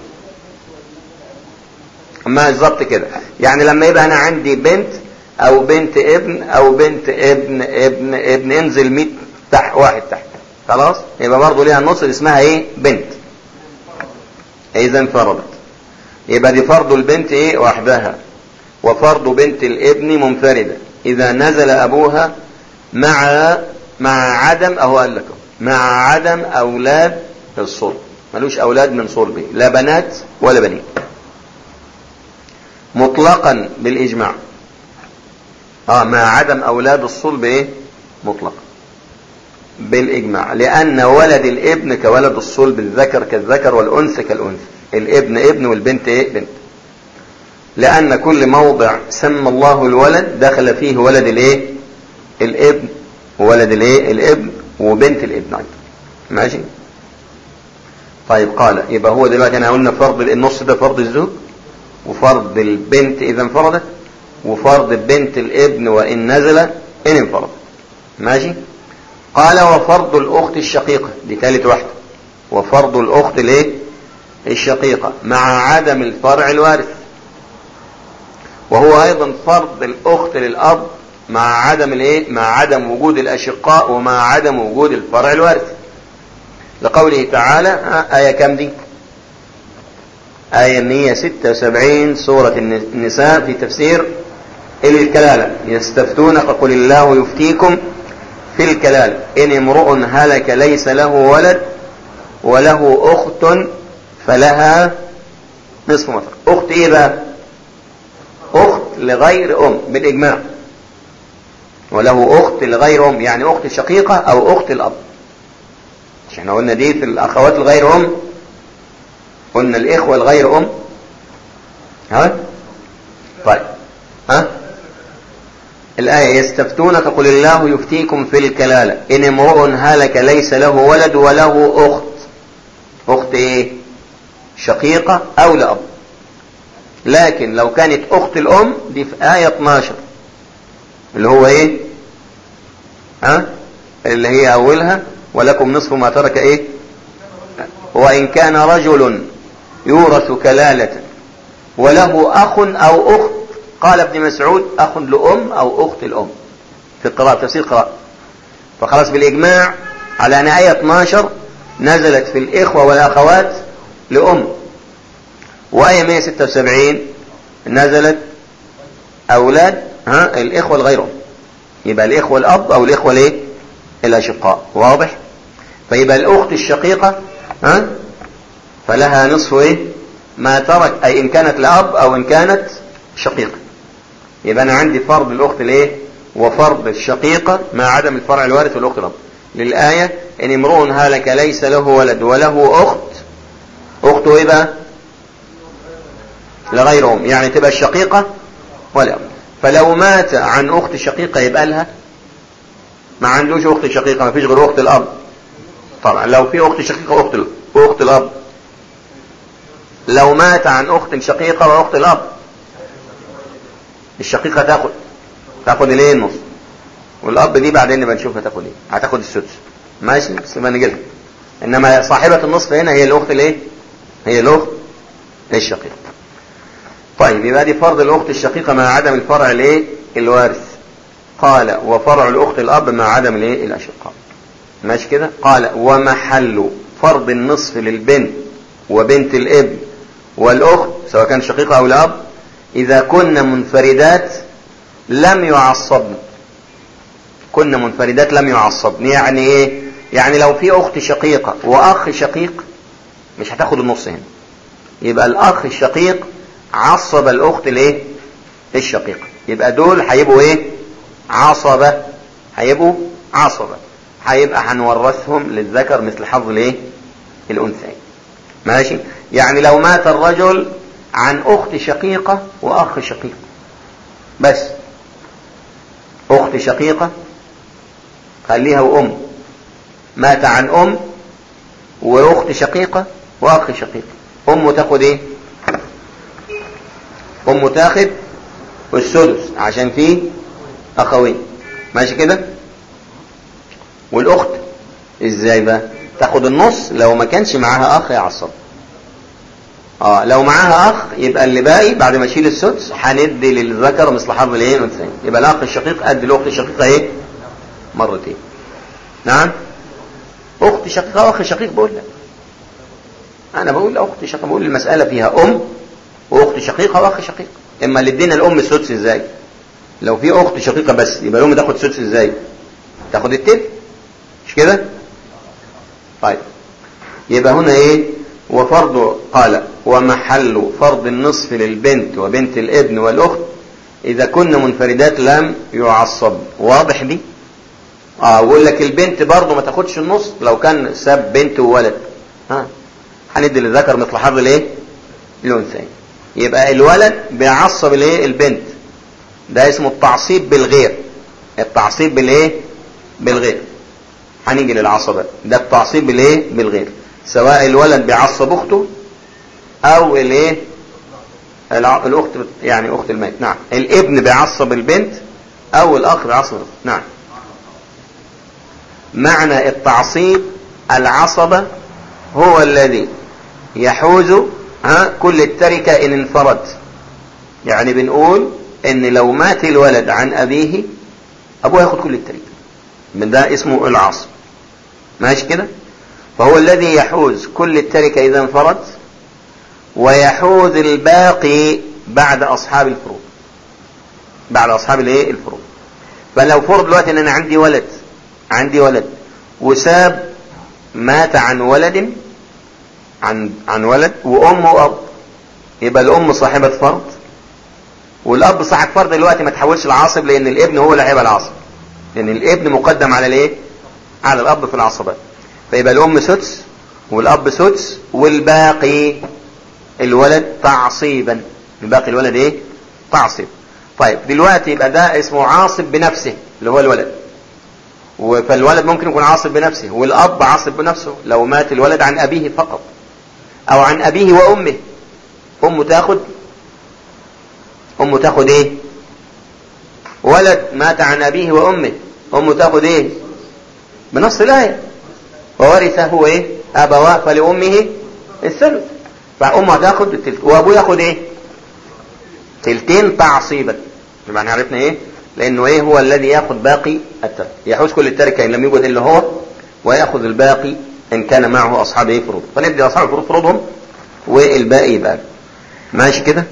ما بالظبط كده يعني لما يبقى انا عندي بنت او بنت ابن او بنت ابن ابن ابن انزل 100 تحت واحد تحت خلاص يبقى برضه ليها النص اللي اسمها ايه بنت اذا انفردت يبقى دي فرض البنت ايه وحدها وفرض بنت الابن منفردة اذا نزل ابوها مع مع عدم اهو قال لكم مع عدم اولاد الصلب ملوش اولاد من صلبه لا بنات ولا بنين مطلقا بالاجماع اه مع عدم اولاد الصلب ايه مطلقا بالاجماع لان ولد الابن كولد الصلب الذكر كالذكر والانثى كالانثى الابن ابن والبنت ايه بنت لان كل موضع سمى الله الولد دخل فيه ولد الايه الابن وولد الايه الابن وبنت الابن ايضا ماشي طيب قال يبقى هو دلوقتي انا قلنا فرض النص ده فرض الزوج وفرض البنت اذا انفردت وفرض بنت الابن وان نزل ان انفرد ماشي قال وفرض الاخت الشقيقه دي ثالث واحده وفرض الاخت الايه الشقيقه مع عدم الفرع الوارث وهو ايضا فرض الاخت للاب مع عدم الايه مع عدم وجود الاشقاء ومع عدم وجود الفرع الوارث لقوله تعالى آه، آية كم دي آية 176 سورة النساء في تفسير الكلالة يستفتونك قل الله يفتيكم في الكلال إن امرؤ هلك ليس له ولد وله أخت فلها نصف مطر أخت إيه بقى أخت لغير أم بالإجماع وله أخت لغير أم يعني أخت شقيقة أو أخت الأب مش احنا قلنا دي في الأخوات الغير أم قلنا الإخوة الغير أم ها طيب ها الآية يستفتونك قل الله يفتيكم في الكلالة إن امرؤ هلك ليس له ولد وله أخت أخت إيه شقيقة أو لأب لكن لو كانت أخت الأم دي في آية 12 اللي هو إيه ها اللي هي أولها ولكم نصف ما ترك إيه وإن كان رجل يورث كلالة وله أخ أو أخت قال ابن مسعود أخ لأم أو أخت الأم في القراءة تفسير قراءة فخلاص بالإجماع على أن آية 12 نزلت في الإخوة والأخوات لأم وآية 176 نزلت أولاد ها الإخوة الغير أم يبقى الإخوة الأب أو الإخوة الإيه الأشقاء واضح فيبقى الأخت الشقيقة ها فلها نصف إيه ما ترك أي إن كانت لأب أو إن كانت شقيقة يبقى أنا عندي فرض الأخت الإيه وفرض الشقيقة مع عدم الفرع الوارث والأخت الأب للآية إن امرؤ هلك ليس له ولد وله أخت أخته إيه بقى لغير أم يعني تبقى الشقيقة ولا أم فلو مات عن أخت شقيقة يبقى لها ما عندوش أخت شقيقة ما فيش غير أخت الأب طبعا لو في أخت شقيقة أخت أخت الأب لو مات عن أخت شقيقة وأخت الأب الشقيقة تاخد تاخد الايه النص والأب دي بعدين نبقى نشوفها تاخد ايه هتاخد السدس ماشي بس ما نجيلها إنما صاحبة النصف هنا هي الأخت الايه هي الأخت الشقيقة طيب يبقى دي فرض الأخت الشقيقة مع عدم الفرع الايه الوارث قال وفرع الأخت الأب مع عدم الايه الأشقاء ماشي كده قال ومحل فرض النصف للبنت وبنت الابن والأخت سواء كان شقيقة أو الأب إذا كنا منفردات لم يعصبن كنا منفردات لم يعصبن يعني إيه يعني لو في أخت شقيقة وأخ شقيق مش هتاخد النص هنا يبقى الأخ الشقيق عصب الأخت الإيه الشقيقة يبقى دول هيبقوا إيه عصبة هيبقوا عصبة هيبقى هنورثهم للذكر مثل حظ الإيه الأنثيين ماشي يعني لو مات الرجل عن أخت شقيقة وأخ شقيق بس أخت شقيقة خليها وأم مات عن أم وأخت شقيقة وأخ شقيق أمه تاخد إيه أمه تاخد السدس عشان فيه أخوين ماشي كده والأخت إزاي بقى تاخد النص لو ما كانش معاها أخ يعصب اه لو معاها اخ يبقى اللي باقي بعد ما اشيل السدس هندي للذكر مثل حظ الايه الانثيين يبقى الاخ الشقيق قد الاخت الشقيقه ايه مرتين نعم اخت شقيقه واخ شقيق بقول لك انا بقول اخت شقيقه بقول المساله فيها ام واخت شقيقه واخ شقيق اما اللي ادينا الام السدس ازاي لو في اخت شقيقه بس يبقى الام تاخد سدس ازاي تاخد التل مش كده طيب يبقى هنا ايه وفرض قال ومحل فرض النصف للبنت وبنت الابن والأخت إذا كن منفردات لم يعصب واضح دي اه ويقول لك البنت برضه ما تاخدش النص لو كان ساب بنت وولد ها هندي للذكر مثل حظ الايه الانثيين يبقى الولد بيعصب الايه البنت ده اسمه التعصيب بالغير التعصيب بالايه بالغير هنيجي للعصبات ده التعصيب بالايه بالغير سواء الولد بيعصب اخته او الايه الاخت يعني اخت الميت نعم الابن بيعصب البنت او الاخ بيعصب الأخت. نعم معنى التعصيب العصبة هو الذي يحوز ها كل التركة ان انفرد يعني بنقول ان لو مات الولد عن ابيه ابوه ياخد كل التركة من ده اسمه العصب ماشي كده فهو الذي يحوز كل التركة إذا انفرد ويحوز الباقي بعد أصحاب الفروض بعد أصحاب الايه الفروض فلو فرض دلوقتي ان انا عندي ولد عندي ولد وساب مات عن ولد عن عن ولد وام واب يبقى الام صاحبة فرض والاب صاحب فرض دلوقتي ما تحولش العاصب لان الابن هو اللي هيبقى العاصب لان الابن مقدم على الايه على الاب في العصبات فيبقى الام سدس والاب سدس والباقي الولد تعصيبا الباقي الولد ايه تعصيب طيب دلوقتي يبقى ده اسمه عاصب بنفسه اللي هو الولد فالولد ممكن يكون عاصب بنفسه والاب عاصب بنفسه لو مات الولد عن ابيه فقط او عن ابيه وامه امه تاخد امه تاخد ايه ولد مات عن ابيه وامه امه تاخد ايه بنص الايه وورث هو ايه ابواه فلامه الثلث فامه تاخد التلت وابوه ياخد ايه تلتين تعصيبا يبقى احنا عرفنا ايه لانه ايه هو الذي ياخذ باقي التركه يحوز كل التركه ان لم يوجد الا هو وياخذ الباقي ان كان معه اصحاب ايه فروض فندي اصحاب الفروض فروضهم والباقي يبقى ماشي كده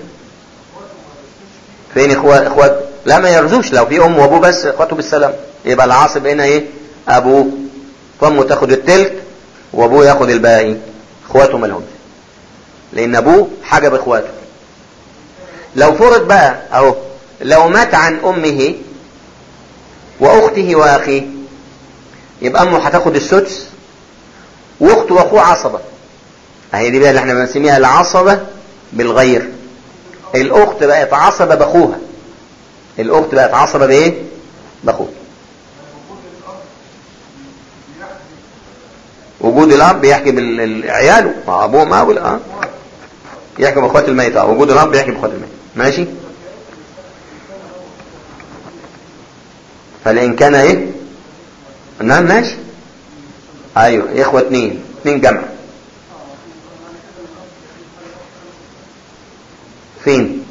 فين اخوات اخوات لا ما يرزوش لو في ام وابوه بس اخواته بالسلام يبقى العاصب هنا ايه ابوه فامه تاخد التلت وابوه ياخد الباقي اخواته مالهمش لان ابوه حاجه باخواته لو فرض بقى اهو لو مات عن امه واخته واخيه يبقى امه هتاخد السدس واخته واخوه عصبه اهي دي بقى اللي احنا بنسميها العصبه بالغير الاخت بقت عصبه باخوها الاخت بقت عصبه بايه باخوها وجود الاب يحكي بعياله مع ابوه ما ابو اه يحكي باخوات الميت اه وجود الاب يحكي باخوات الميت ماشي فلان كان ايه نعم ماشي ايوه اخوه اتنين اتنين جمع فين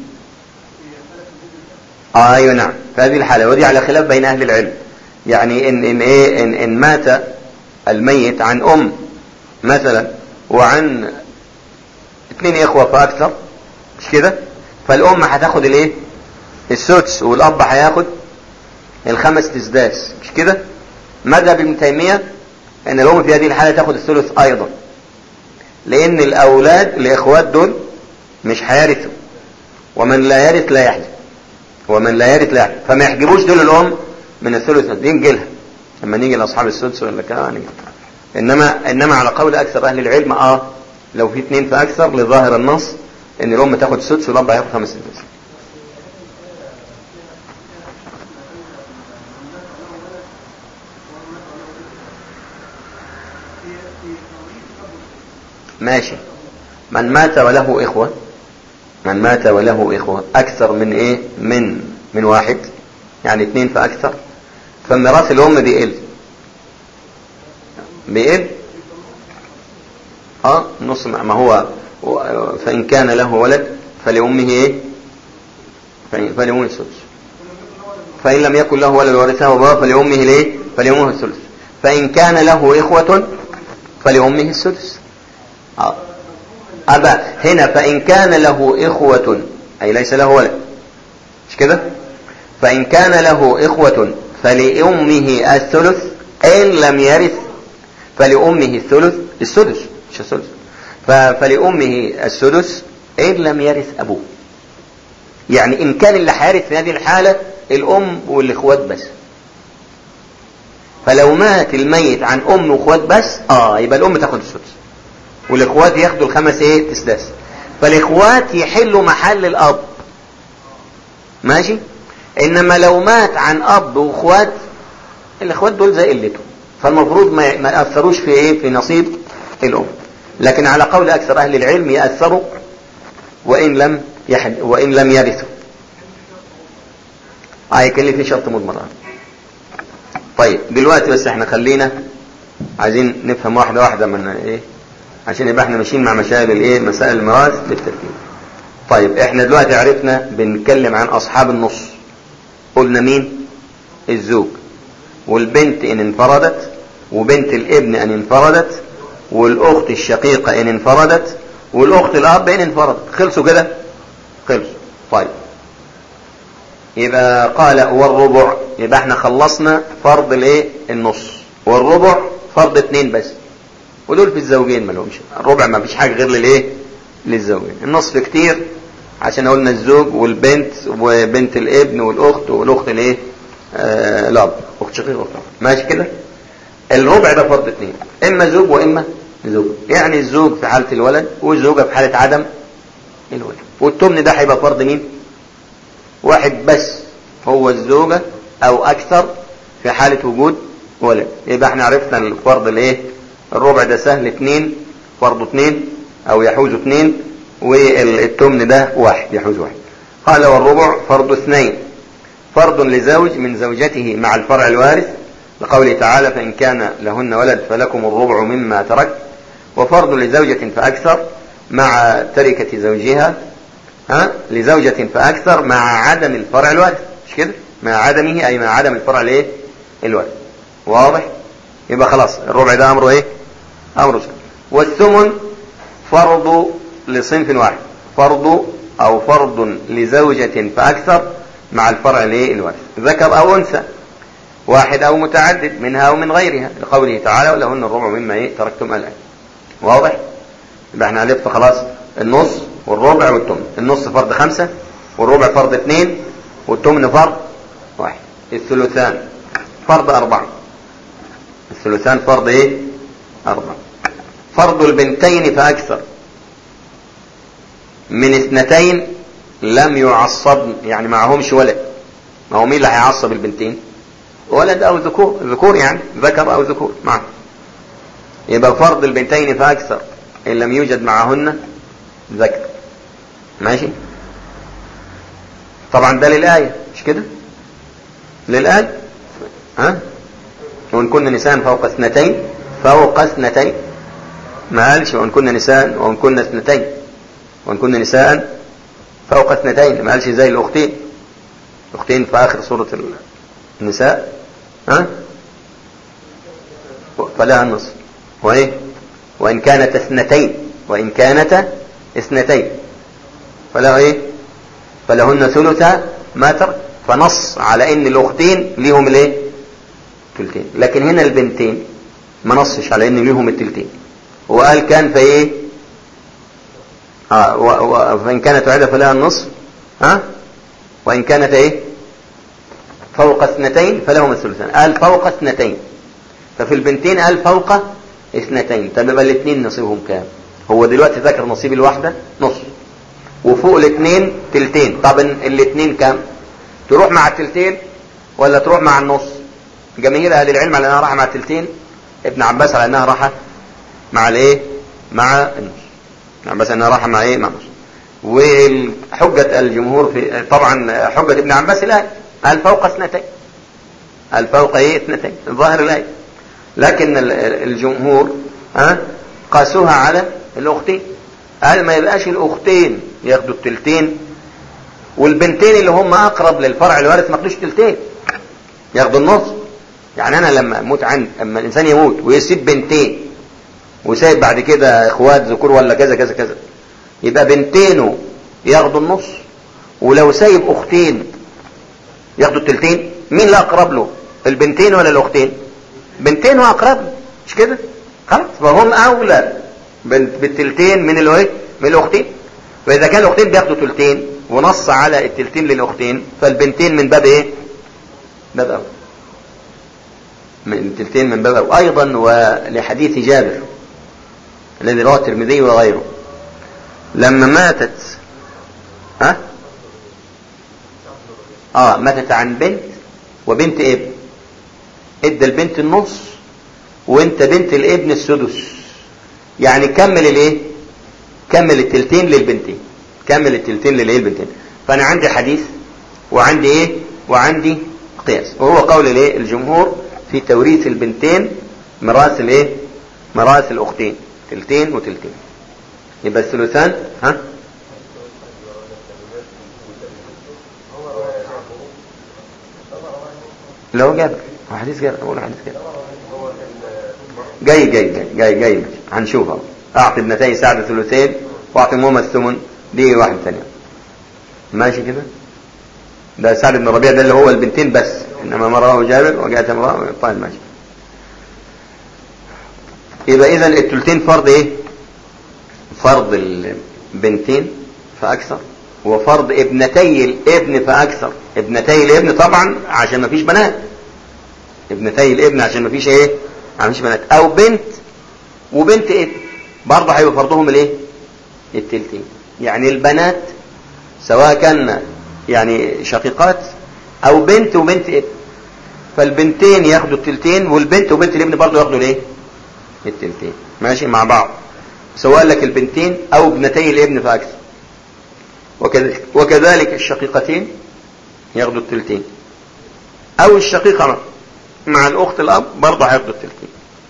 آه ايوه نعم في هذه الحاله ودي على خلاف بين اهل العلم يعني ان ان ايه ان, إن مات الميت عن ام مثلا وعن اثنين اخوه فاكثر مش كده فالام هتاخد الايه السدس والاب هياخد الخمس تسداس مش كده مذهب ابن تيميه ان الام في هذه الحاله تاخد الثلث ايضا لان الاولاد الاخوات دول مش هيرثوا ومن لا يرث لا يحزن ومن لا يرث لا يحزن فما يحجبوش دول الام من الثلث دي نجيلها لما نيجي لاصحاب السدس ولا كده نيجي انما انما على قول اكثر اهل العلم اه لو في اثنين فاكثر لظاهر النص ان الام تاخد سدس والاب هياخد خمس سدس ماشي من مات وله إخوة من مات وله إخوة أكثر من إيه من من واحد يعني اثنين فأكثر فميراث الأم بيقل بيقل اه نص ما هو فإن كان له ولد فلأمه إيه فلأمه السدس فإن لم يكن له ولد ورثه أبواه فلأمه ليه فلأمه الثلث فإن كان له إخوة فلأمه السدس آه. أبا هنا فإن كان له إخوة أي ليس له ولد مش كده فإن كان له إخوة فلأمه الثلث إن لم يرث فلأمه الثلث السدس مش الثلث فلأمه السدس إن لم يرث أبوه يعني إن كان اللي هيرث في هذه الحالة الأم والإخوات بس فلو مات الميت عن أم وإخوات بس آه يبقى الأم تاخد السدس والاخوات ياخدوا الخمس ايه تسداس فالاخوات يحلوا محل الاب ماشي انما لو مات عن اب واخوات الاخوات دول زي قلته فالمفروض ما ما ياثروش في ايه في نصيب الام لكن على قول اكثر اهل العلم ياثروا وان لم يحد وان لم يرثوا آه كان في شرط مضمر طيب دلوقتي بس احنا خلينا عايزين نفهم واحده واحده من ايه عشان يبقى احنا ماشيين مع مسائل الايه مسائل الميراث بالترتيب طيب احنا دلوقتي عرفنا بنتكلم عن اصحاب النص قلنا مين الزوج والبنت ان انفردت وبنت الابن ان انفردت والاخت الشقيقة ان انفردت والاخت الاب ان انفردت خلصوا كده خلصوا طيب يبقى قال والربع يبقى احنا خلصنا فرض الايه النص والربع فرض اتنين بس ودول في الزوجين ما لهمش الربع ما فيش حاجة غير للايه للزوجين النصف كتير عشان قلنا الزوج والبنت وبنت الابن والاخت والاخت الايه آه الاب اخت شقيق اخت ماشي كده الربع ده فرض اتنين اما زوج واما زوج يعني الزوج في حالة الولد والزوجة في حالة عدم الولد والتمن ده هيبقى فرض مين واحد بس هو الزوجة او اكثر في حالة وجود ولد يبقى احنا عرفنا الفرض الايه الربع ده سهل اتنين فرضه اتنين او يحوز اتنين والتمن ده واحد يحوز واحد قال والربع فرض اثنين فرض لزوج من زوجته مع الفرع الوارث لقوله تعالى فإن كان لهن ولد فلكم الربع مما ترك وفرض لزوجة فأكثر مع تركة زوجها ها لزوجة فأكثر مع عدم الفرع الوارث مش كده مع عدمه أي مع عدم الفرع الايه الوارث واضح يبقى خلاص الربع ده أمره ايه أمره سهل والثمن فرض لصنف واحد فرض أو فرض لزوجة فأكثر مع الفرع الايه الوارث ذكر أو أنثى واحد أو متعدد منها أو من غيرها لقوله تعالى ولهن الربع مما ايه تركتم الآن واضح يبقى احنا عرفت خلاص النص والربع والتمن النص فرض خمسة والربع فرض اثنين والتمن فرض واحد الثلثان فرض أربعة الثلثان فرض ايه أربعة فرض البنتين فأكثر من اثنتين لم يعصبن يعني معهمش ولد ما هو مين اللي هيعصب البنتين ولد او ذكور ذكور يعني ذكر او ذكور معه يبقى فرض البنتين فاكثر ان لم يوجد معهن ذكر ماشي طبعا ده للآية مش كده للآية ها وإن كنا نساء فوق اثنتين فوق اثنتين ما قالش وإن كنا نساء وإن كنا اثنتين وإن كنا نساء فوق اثنتين ما قالش زي الأختين الأختين في آخر سورة النساء ها فلها النصف وإيه وإن كانت اثنتين وإن كانت اثنتين فلا إيه فلهن ثلث ما ترك فنص على ان الاختين ليهم الايه تلتين لكن هنا البنتين ما نصش على ان ليهم التلتين وقال كان في ايه اه و... و... فان كانت واحده فلها النصف ها آه؟ وان كانت ايه فوق اثنتين فلهما الثلثان قال فوق اثنتين ففي البنتين قال فوق اثنتين طب يبقى الاثنين نصيبهم كام هو دلوقتي ذكر نصيب الواحده نص وفوق الاثنين تلتين طب الاثنين كام تروح مع التلتين ولا تروح مع النص جماهير اهل العلم على انها راح مع التلتين ابن عباس على انها راح مع الايه مع النص ابن عباس انها راح مع ايه مع النص وحجة الجمهور في طبعا حجة ابن عباس الآية قال فوق اثنتين قال فوق ايه اثنتين ظاهر الآية لكن الجمهور ها قاسوها على الاختين قال ما يبقاش الاختين ياخدوا التلتين والبنتين اللي هم اقرب للفرع الوارث ما ياخدوش تلتين ياخدوا النص يعني انا لما اموت عند اما الانسان يموت ويسيب بنتين وسايب بعد كده اخوات ذكور ولا كذا كذا كذا يبقى بنتينه ياخدوا النص ولو سايب اختين ياخدوا التلتين مين اللي اقرب له البنتين ولا الاختين بنتين هو اقرب له مش كده خلاص فهم اولى بالتلتين من الايه من الاختين فاذا كان الاختين بياخدوا تلتين ونص على التلتين للاختين فالبنتين من باب ايه باب اول من التلتين من باب اول ايضا ولحديث جابر الذي رواه الترمذي وغيره لما ماتت ها اه ماتت عن بنت وبنت ابن ادى البنت النص وانت بنت الابن السدس يعني كمل الايه كمل التلتين للبنتين كمل التلتين للايه البنتين فانا عندي حديث وعندي ايه وعندي قياس وهو قول الايه الجمهور في توريث البنتين ميراث الايه ميراث الاختين تلتين وتلتين يبقى الثلثان ها لو جاب هو حديث جاب اقول حديث جاب جاي جاي جاي جاي جاي هنشوفها اعطي ابنتي سعد ثلثين واعطي ماما الثمن دي واحد ثانية ماشي كده ده سعد بن ربيع ده اللي هو البنتين بس انما مراه جابر وجاءت امراه طيب ماشي يبقى اذا التلتين فرض ايه فرض البنتين فاكثر وفرض ابنتي الابن فاكثر ابنتي الابن طبعا عشان ما فيش بنات ابنتي الابن عشان ما فيش ايه عشان ما فيش بنات او بنت وبنت ابن برضه هيبقى فرضهم الايه التلتين يعني البنات سواء كان يعني شقيقات او بنت وبنت ابن فالبنتين ياخدوا التلتين والبنت وبنت الابن برضه ياخدوا الايه التلتين ماشي مع بعض سواء لك البنتين او ابنتي الابن فاكثر وكذلك, وكذلك الشقيقتين ياخدوا التلتين او الشقيقة مع الاخت الاب برضه هياخدوا التلتين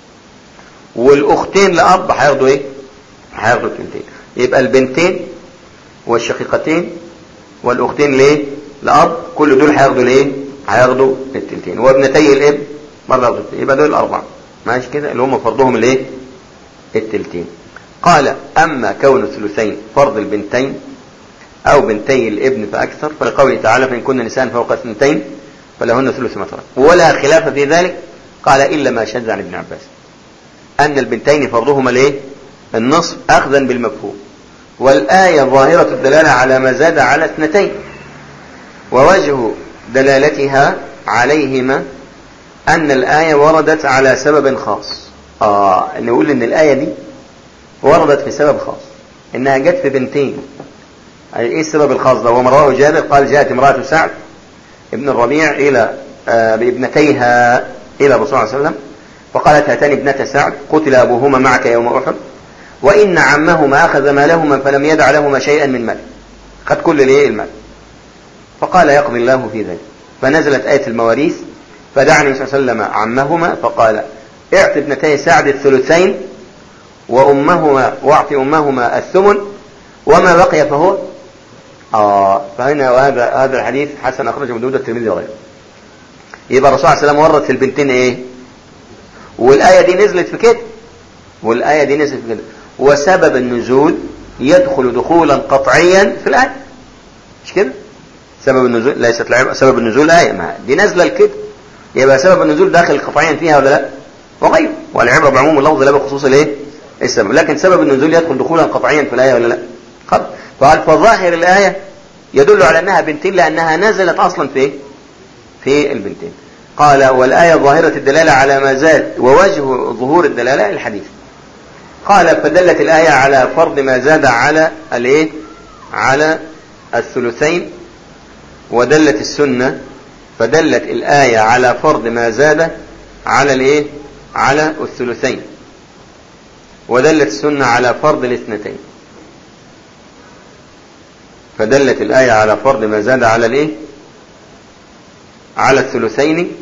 والاختين لاب هياخدوا ايه هياخدوا التلتين يبقى البنتين والشقيقتين والاختين ليه لاب كل دول هياخدوا الايه هياخدوا التلتين وابنتي الابن برضه ياخدوا التلتين يبقى دول الاربعه ماشي كده اللي هم فرضهم الايه التلتين قال اما كون الثلثين فرض البنتين او بنتي الابن فاكثر فلقوله تعالى فان كن نساء فوق اثنتين فلهن ثلث ما ترك ولا خلاف في ذلك قال الا ما شذ عن ابن عباس ان البنتين فرضهما الايه النصف اخذا بالمفهوم والايه ظاهره الدلاله على ما زاد على اثنتين ووجه دلالتها عليهما أن الآية وردت على سبب خاص آه نقول إن الآية دي وردت في سبب خاص إنها جت في بنتين أي إيه السبب الخاص ده ومن رواه جابر قال جاءت امرأة سعد ابن الربيع إلى آه بابنتيها إلى الرسول صلى الله عليه وسلم فقالت هاتان ابنة سعد قتل أبوهما معك يوم أحد وإن عمهما أخذ مالهما فلم يدع لهما شيئا من ماله خد كل الايه المال فقال يقضي الله في ذلك فنزلت آية المواريث فدعا النبي صلى الله عليه وسلم عمهما فقال اعط ابنتي سعد الثلثين وأمهما واعط أمهما الثمن وما بقي فهو آه فهنا وهذا هذا الحديث حسن أخرجه من داود الترمذي وغيره يبقى الرسول صلى الله عليه وسلم ورث في البنتين إيه والآية دي نزلت في كده والآية دي نزلت في كده وسبب النزول يدخل دخولا قطعيا في الآية مش كده سبب النزول ليست العبرة سبب النزول آية ما دي نازلة لكده يبقى سبب النزول داخل قطعيا فيها ولا لا وغيره والعبرة بعموم اللفظ لا بخصوص الايه السبب لكن سبب النزول يدخل دخولا قطعيا في الآية ولا لا خلاص فقال فظاهر الآية يدل على أنها بنتين لأنها نزلت أصلا في إيه؟ في البنتين قال والآية ظاهرة الدلالة على ما زاد ووجه ظهور الدلالة الحديث قال فدلت الآية على فرض ما زاد على الايه على الثلثين ودلت السنة فدلت الآية على فرض ما زاد على الايه على الثلثين ودلت السنة على فرض الاثنتين فدلت الآية على فرض ما زاد على الايه على الثلثين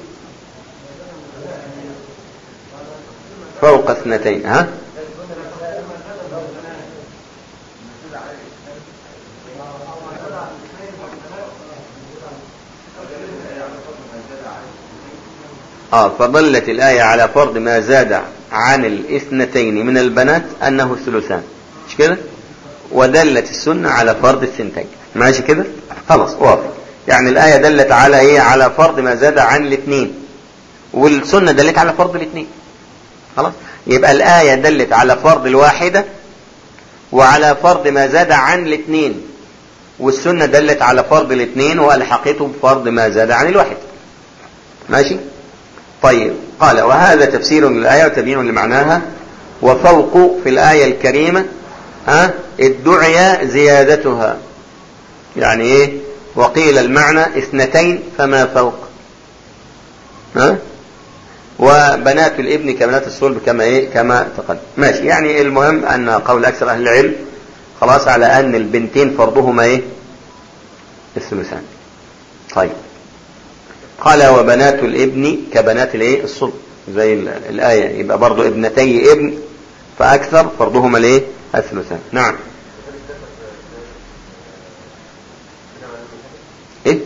فوق اثنتين ها اه فدلت الآية على فرض ما زاد عن الاثنتين من البنات أنه الثلثان مش كده ودلت السنة على فرض الثنتين ماشي كده خلاص واضح يعني الآية دلت على ايه على فرض ما زاد عن الاثنين والسنة دلت على فرض الاثنين خلاص يبقى الآية دلت على فرض الواحدة وعلى فرض ما زاد عن الاثنين والسنة دلت على فرض الاثنين وألحقته بفرض ما زاد عن الواحد ماشي طيب قال وهذا تفسير للآية وتبيين لمعناها وفوق في الآية الكريمة ها ادعي زيادتها يعني ايه وقيل المعنى اثنتين فما فوق ها وبنات الابن كبنات الصلب كما ايه كما تقدم ماشي يعني المهم ان قول اكثر اهل العلم خلاص على ان البنتين فرضهما ايه الثلثان طيب قال وبنات الابن كبنات الايه الصلب زي الايه يبقى برضو ابنتي ابن فاكثر فرضهما الايه الثلثان نعم ايه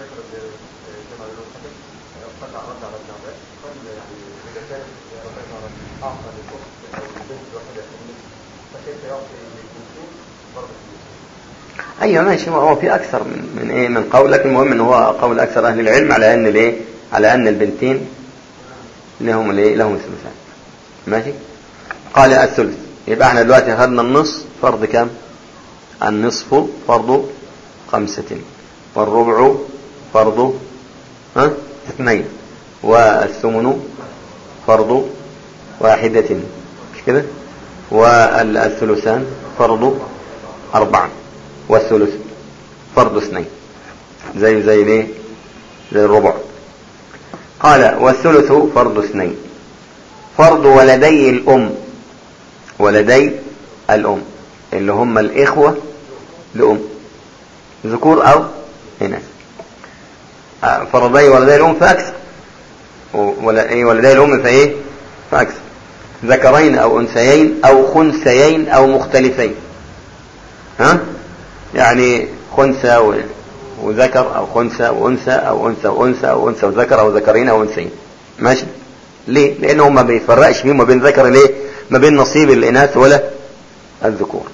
ايوه ماشي هو في اكثر من من ايه من قول لكن المهم ان هو قول اكثر اهل العلم على ان الايه على ان البنتين لهم الايه لهم الثلثان ماشي قال الثلث يبقى احنا دلوقتي أخذنا النصف فرض كام النصف فرض خمسة والربع فرض ها اثنين والثمن فرض واحدة مش كده والثلثان فرض أربعة والثلث فرض اثنين زي زي ليه زي الربع قال والثلث فرض اثنين فرض ولدي الأم ولدي الأم اللي هم الإخوة لأم ذكور أو إناث آه، فرضي ولدي الأم فأكثر ولا إيه ولدي الأم فإيه فأكثر ذكرين أو أنثيين أو خنثيين أو مختلفين ها يعني خنثى و- وذكر أو خنثى وأنثى أو أنثى وأنثى أو أنثى وذكر أو ذكرين أو أنثيين ماشي ليه؟ لأنه ما بيفرقش فيهم ما بين ذكر ليه؟ ما بين نصيب الإناث ولا الذكور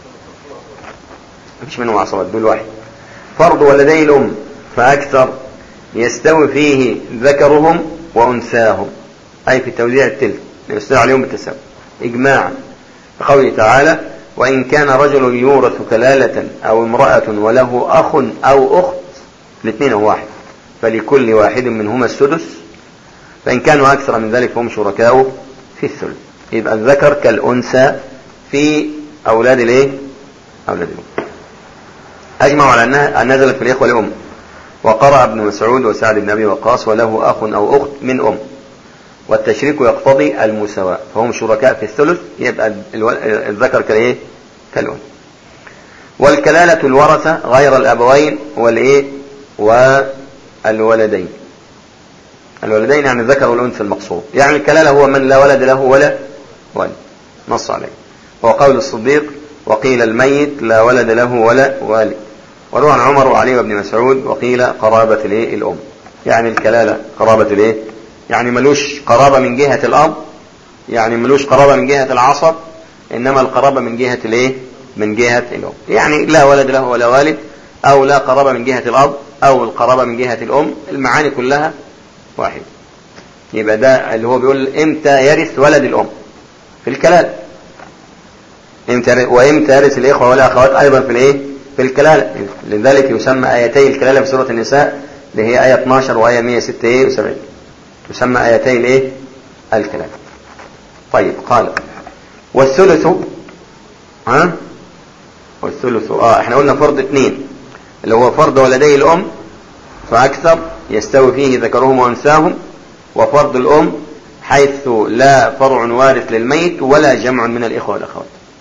مفيش منهم عصبات دول واحد فرض ولدي الأم فأكثر يستوي فيه ذكرهم وأنثاهم أي في توزيع التلك يستوي عليهم بالتساوي إجماعا بقوله تعالى وإن كان رجل يورث كلالة أو امرأة وله أخ أو أخت الاثنين هو واحد فلكل واحد منهما السدس فإن كانوا أكثر من ذلك فهم شركاء في الثلث يبقى الذكر كالأنثى في أولاد الإيه؟ أولاد الأم أجمعوا على أنها أن نزلت في الإخوة الأم وقرأ ابن مسعود وسعد بن أبي وقاص وله أخ أو أخت من أم والتشريك يقتضي المساواة فهم شركاء في الثلث يبقى الو- الذكر كالايه كالأنثى والكلالة الورثة غير الأبوين والإيه والولدين الولدين يعني الذكر والأنثى المقصود يعني الكلالة هو من لا ولد له ولا ولد نص عليه هو قول الصديق وقيل الميت لا ولد له ولا والد وروى عن عمر وعلي وابن مسعود وقيل قرابة الايه الأم يعني الكلالة قرابة الايه يعني ملوش قرابة من جهة الأب يعني ملوش قرابة من جهة العصب إنما القرابة من جهة الايه من جهة الأم يعني لا ولد له ولا والد أو لا قرابة من جهة الأب أو القرابة من جهة الأم المعاني كلها واحد يبقى ده اللي هو بيقول امتى يرث ولد الأم في الكلالة امتى يرث- وامتى يرث الإخوة والأخوات أيضا في الايه في الكلالة لذلك يسمى آيتي الكلالة في سورة النساء اللي هي آية 12 وآية 176 تسمى آيتي الايه الكلالة طيب قال والثلث ها والثلث اه احنا قلنا فرض اثنين اللي هو فرض ولدي الأم فأكثر يستوي فيه ذكرهم وأنثاهم وفرض الأم حيث لا فرع وارث للميت ولا جمع من الإخوة والأخوات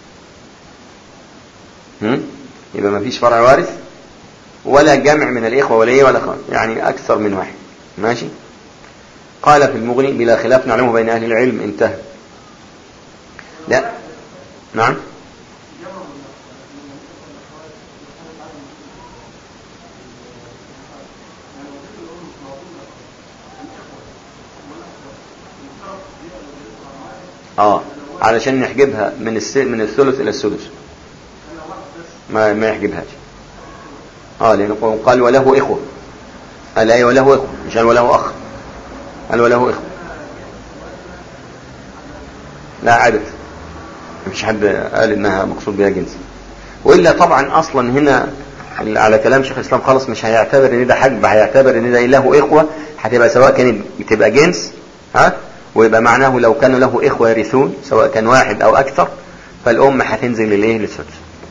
هم؟ يبقى ما فيش فرع وارث ولا جمع من الإخوة ولا إيه ولا أخوات يعني أكثر من واحد ماشي قال في المغني بلا خلاف نعلمه بين أهل العلم انتهى لا نعم اه علشان نحجبها من الس... من الثلث الى السدس ما ما يحجبهاش اه لانه قال وله اخوه قال اي وله اخوه مش قال وله اخ قال وله اخوه لا عدد مفيش حد قال انها مقصود بها جنس والا طبعا اصلا هنا على كلام شيخ الاسلام خالص مش هيعتبر ان ده حجب هيعتبر ان ده له اخوه هتبقى سواء كانت بتبقى جنس ها ويبقى معناه لو كان له اخوه يرثون سواء كان واحد او اكثر فالام هتنزل للايه للسدس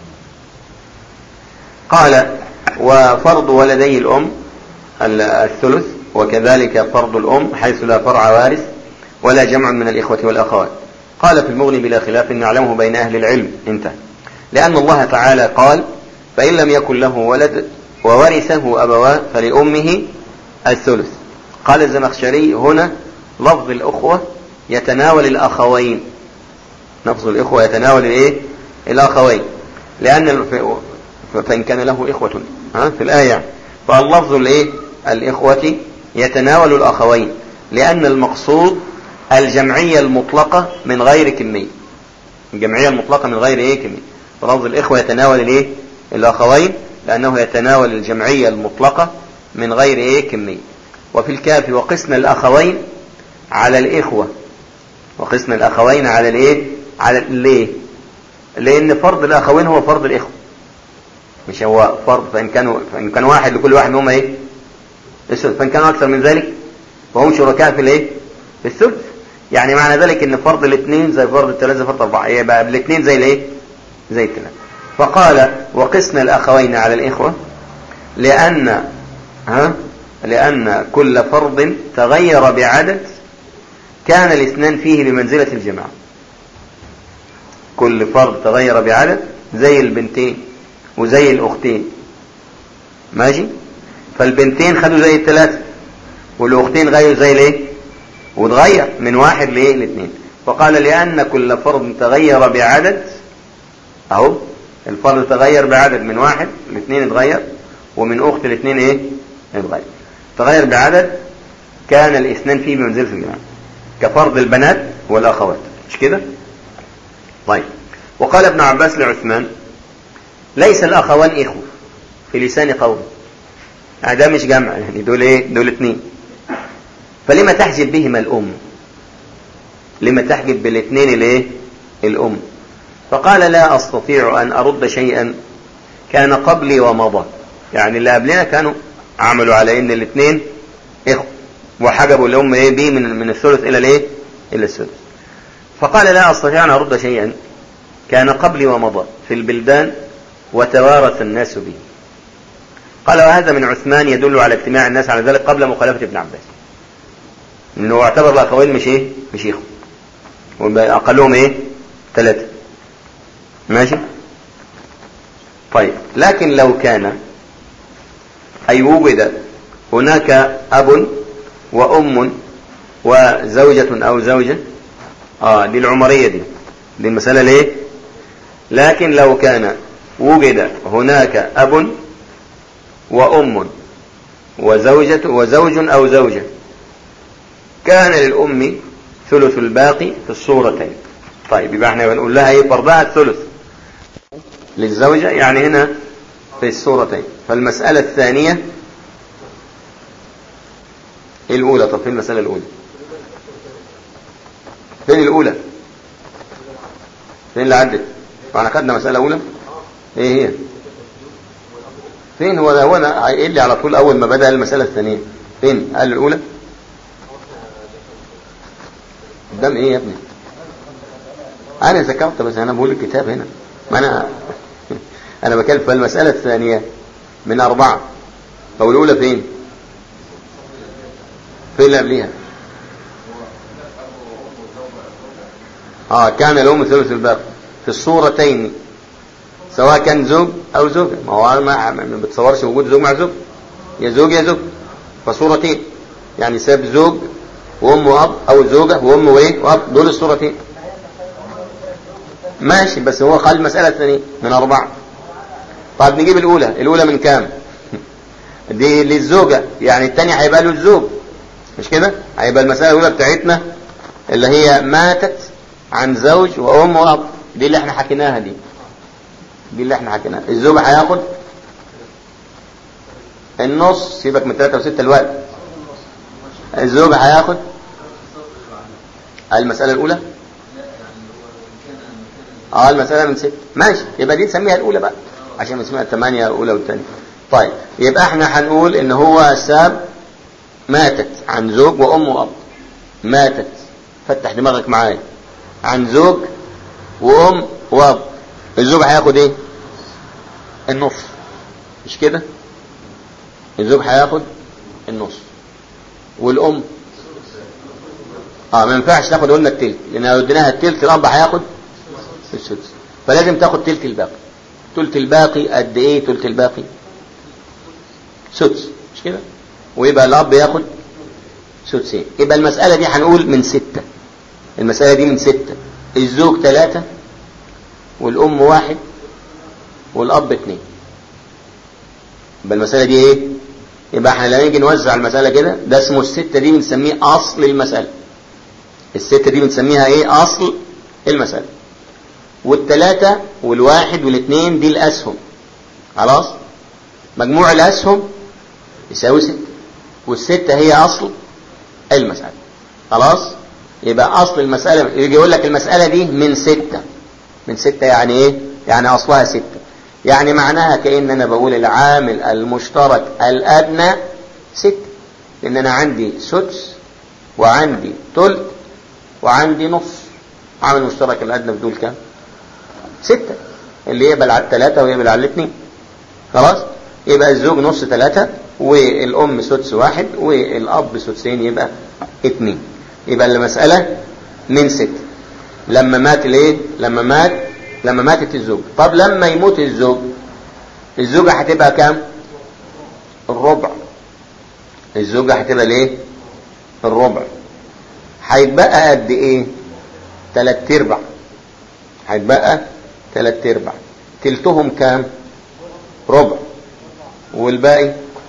قال وفرض ولدي الام ال- الثلث وكذلك فرض الام حيث لا فرع وارث ولا جمع من الاخوه والاخوات قال في المغني بلا خلاف نعلمه بين اهل العلم انتهى لان الله تعالى قال فان لم يكن له ولد وورثه ابواه فلامه الثلث قال الزمخشري هنا لفظ الأخوة يتناول الأخوين لفظ الإخوة يتناول الإيه؟ الأخوين لأن الف- فإن كان له إخوة ها في الآية فاللفظ الإيه؟ الإخوة يتناول الأخوين لأن المقصود الجمعية المطلقة من غير كمية الجمعية المطلقة من غير إيه كمية فلفظ الإخوة يتناول الإيه؟ الأخوين لأنه يتناول الجمعية المطلقة من غير إيه كمية وفي الكاف وقسنا الأخوين على الإخوة وقسنا الأخوين على الإيه على ليه لان فرض الاخوين هو فرض الاخوه مش هو فرض فان كانوا فان كان واحد لكل واحد منهم ايه الثلث فان كانوا اكثر من ذلك فهم شركاء في الايه في الثلث يعني معنى ذلك ان فرض الاثنين زي فرض الثلاثه زي فرض اربعه يبقى الاثنين زي الايه زي الثلاثه فقال وقسنا الاخوين على الاخوه لان ها لان كل فرض تغير بعدد كان الاثنان فيه بمنزله الجماعه كل فرض تغير بعدد زي البنتين وزي الاختين ماشي فالبنتين خدوا زي الثلاثه والاختين غيروا زي الايه وتغير من واحد لايه لاثنين فقال لان كل فرض تغير بعدد اهو الفرض تغير بعدد من واحد لاثنين اتغير ومن اخت لاثنين ايه اتغير تغير بعدد كان الاثنان فيه بمنزله الجماعه كفرض البنات والاخوات مش كده طيب وقال ابن عباس لعثمان ليس الاخوان اخوه في لسان قوم يعني ده مش جمع يعني دول ايه دول اثنين فلما تحجب بهما الام لما تحجب بالاثنين الايه الام فقال لا استطيع ان ارد شيئا كان قبلي ومضى يعني اللي قبلنا كانوا عملوا على ان الاثنين اخوه وحجبوا الام ايه بيه من من الثلث الى الايه الى الثلث فقال لا استطيع ان ارد شيئا كان قبلي ومضى في البلدان وتوارث الناس به قال وهذا من عثمان يدل على اجتماع الناس على ذلك قبل مخالفة ابن عباس انه اعتبر الاخوين مش ايه مش اخوه اقلهم ايه ثلاثة ماشي طيب لكن لو كان اي وجد هناك اب وام وزوجة او زوجة اه دي العمرية دي دي المسألة ليه لكن لو كان وجد هناك اب وأم وزوجة وزوج أو زوجة كان للأم ثلث الباقي في الصورتين طيب يبقى احنا بنقول لها ايه فرضها الثلث للزوجة يعني هنا في الصورتين فالمسألة الثانية الأولى طب فين المسألة الأولى فين الأولى فين اللي عدت معنا خدنا مسألة أولى ايه هي فين هو ده هو انا قايل لي على طول اول ما بدا المساله الثانيه فين قال الاولى قدام ايه يا ابني انا ذكرت بس انا بقول الكتاب هنا ما انا انا بكلم في المساله الثانيه من اربعه طب الاولى فين فين اللي قبليها اه كان الام ثلث الباقي في الصورتين سواء كان زوج او زوجة ما هو ما ما بتصورش وجود زوج مع زوج يا زوج يا زوج فصورتين يعني ساب زوج وام واب او زوجة وام وايه واب دول الصورتين ماشي بس هو قال المسألة الثانية من أربعة طيب نجيب الأولى الأولى من كام دي للزوجة يعني الثانية هيبقى له الزوج مش كده هيبقى المسألة الأولى بتاعتنا اللي هي ماتت عن زوج وأم وأب دي اللي احنا حكيناها دي دي اللي احنا حكيناها الزوج هياخد النص سيبك من 3 و6 الوقت الزوج هياخد المسألة الأولى اه المسألة من ست ماشي يبقى دي نسميها الأولى بقى عشان اسمها الثمانية الأولى والثانية طيب يبقى احنا هنقول ان هو ساب ماتت عن زوج وأم وأب ماتت فتح دماغك معايا عن زوج وأم وأب الزوج هياخد ايه النص مش كده الزوج هياخد النص والام اه ما ينفعش تاخد قلنا التلت لان لو اديناها التلت الاب هياخد السدس فلازم تاخد تلت الباقي تلت الباقي قد ايه تلت الباقي سدس مش كده ويبقى الاب ياخد سدسين يبقى المسألة دي هنقول من ستة المسألة دي من ستة الزوج ثلاثة والأم واحد والأب اثنين يبقى المسألة دي ايه يبقى احنا لما نيجي نوزع المسألة كده ده اسمه الستة دي بنسميه أصل المسألة الستة دي بنسميها ايه أصل المسألة والثلاثة والواحد والاثنين دي الأسهم خلاص مجموع الأسهم يساوي ستة والستة هي أصل المسألة خلاص يبقى اصل المسألة يجي يقول لك المسألة دي من ستة من ستة يعني ايه يعني اصلها ستة يعني معناها كأن انا بقول العامل المشترك الادنى ستة لان انا عندي سدس وعندي تلت وعندي نص عامل مشترك الادنى بدول كام ستة اللي يقبل على الثلاثة ويقبل على الاثنين خلاص يبقى الزوج نص ثلاثة والأم سدس واحد والأب سدسين يبقى اتنين يبقى المسألة من ستة لما مات الايه لما مات لما ماتت الزوج طب لما يموت الزوج الزوجة هتبقى كام الربع الزوجة هتبقى الايه الربع هيتبقى قد ايه تلات ارباع هيتبقى تلات ارباع تلتهم كام ربع والباقي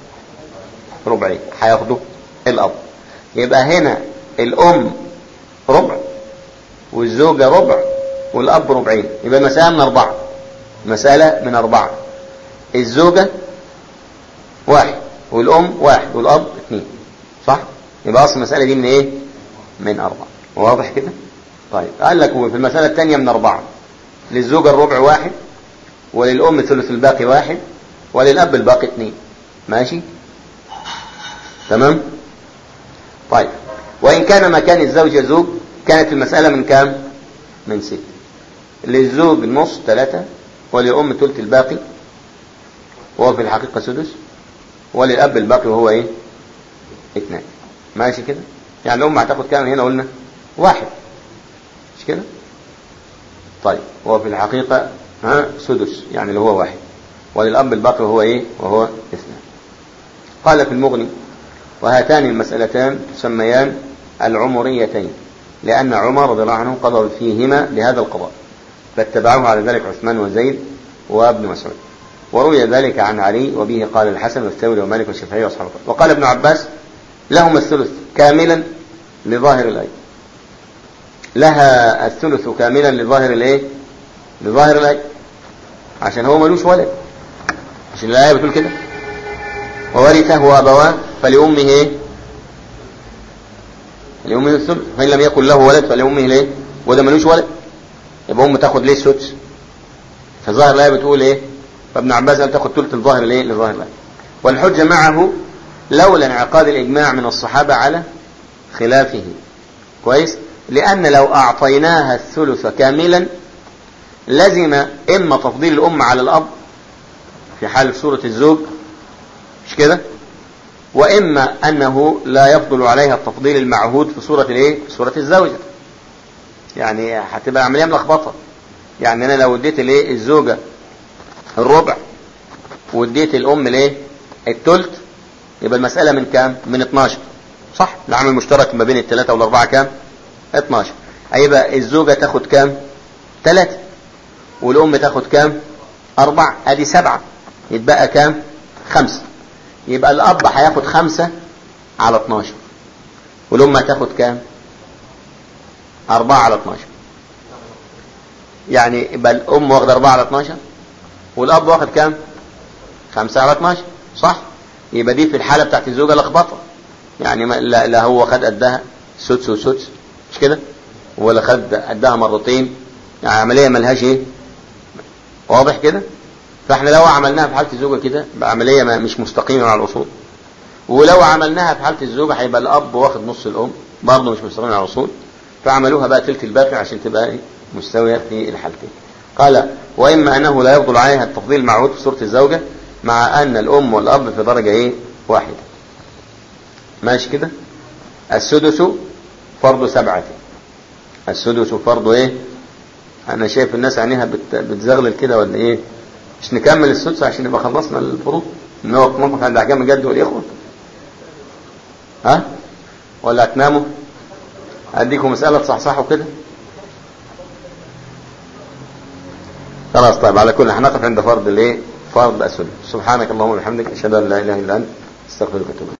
ربعين هياخدوا الاب يبقى هنا الام ربع والزوجة ربع والاب ربعين يبقى المسألة من اربعة مسألة من اربعة الزوجة واحد والام واحد والاب اثنين صح يبقى اصل المسألة دي من ايه من اربعة واضح كده طيب قال لك في المسألة الثانية من اربعة للزوجة الربع واحد وللأم ثلث الباقي واحد وللأب الباقي اثنين ماشي تمام طيب وإن كان مكان الزوجة زوج كانت المسألة من كام من ست للزوج نص ثلاثة وللأم ثلث الباقي وهو في الحقيقة سدس وللأب الباقي وهو ايه اثنان ماشي كده يعني الأم هتاخد كام هنا قلنا واحد مش كده طيب هو في الحقيقة ها سدس يعني اللي هو واحد وللأب الباقي وهو ايه وهو اثنان قال في المغني وهاتان المسألتان تسميان العمريتين لأن عمر رضي الله عنه قضى فيهما بهذا القضاء فاتبعوه على ذلك عثمان وزيد وابن مسعود وروي ذلك عن علي وبه قال الحسن والثوري ومالك والشافعي واصحابه وقال ابن عباس لهما الثلث كاملا لظاهر الآية لها الثلث كاملا لظاهر الايه لظاهر الآية عشان هو ملوش ولد عشان الآية بتقول كده وورثه وأبواه فلأمه ايه لأمه الثلث فإن لم يكن له ولد فلأمه الايه وده ملوش ولد يبقى أمه تاخد ليه السدس فظاهر الآية بتقول ايه فابن عباس قال تاخد ثلث الظاهر الايه لظاهر الآية والحجة معه لولا انعقاد الإجماع من الصحابة على خلافه كويس لأن لو أعطيناها الثلث كاملا لزم إما تفضيل الأم على الأب في حال صورة الزوج مش كده وإما أنه لا يفضل عليها التفضيل المعهود في صورة الايه في صورة الزوجة يعني هتبقى عملية ملخبطة يعني أنا لو اديت الايه الزوجة الربع واديت الأم الايه التلت يبقى المسألة من كام من 12 صح العامل المشترك ما بين الثلاثة والأربعة كام 12 هيبقى الزوجة تاخد كام ثلاثة والأم تاخد كام أربعة أدي سبعة يتبقى كام خمسة يبقى الأب هياخد خمسة على 12 والأم هتاخد كام أربعة على 12 يعني يبقى الأم واخد أربعة على 12 والأب واخد كام خمسة على 12 صح يبقى دي في الحالة بتاعت الزوجة لخبطة يعني ما لا, لا هو خد قدها سدس وسدس مش كده ولا خد قدها مرتين يعني عملية ملهاش ايه واضح كده فاحنا لو عملناها في حالة الزوجة كده بعملية مش مستقيمة مع الأصول ولو عملناها في حالة الزوجة هيبقى الأب واخد نص الأم برضه مش مستقيمة مع الأصول فعملوها بقى تلت الباقي عشان تبقى ايه مستوية في الحالتين قال وإما أنه لا يفضل عليها التفضيل المعهود في صورة الزوجة مع أن الأم والأب في درجة ايه واحدة ماشي كده السدس فرض سبعة السدس فرض ايه انا شايف الناس عينيها بت... بتزغلل كده ولا ايه مش نكمل السدس عشان نبقى خلصنا الفروض ان هو ممكن عند احكام الجد والاخوه ها ولا هتناموا اديكم مساله تصحصحوا كده خلاص طيب على كل هنقف عند فرض الايه فرض السدس سبحانك اللهم وبحمدك اشهد ان لا اله الا انت استغفرك واتوب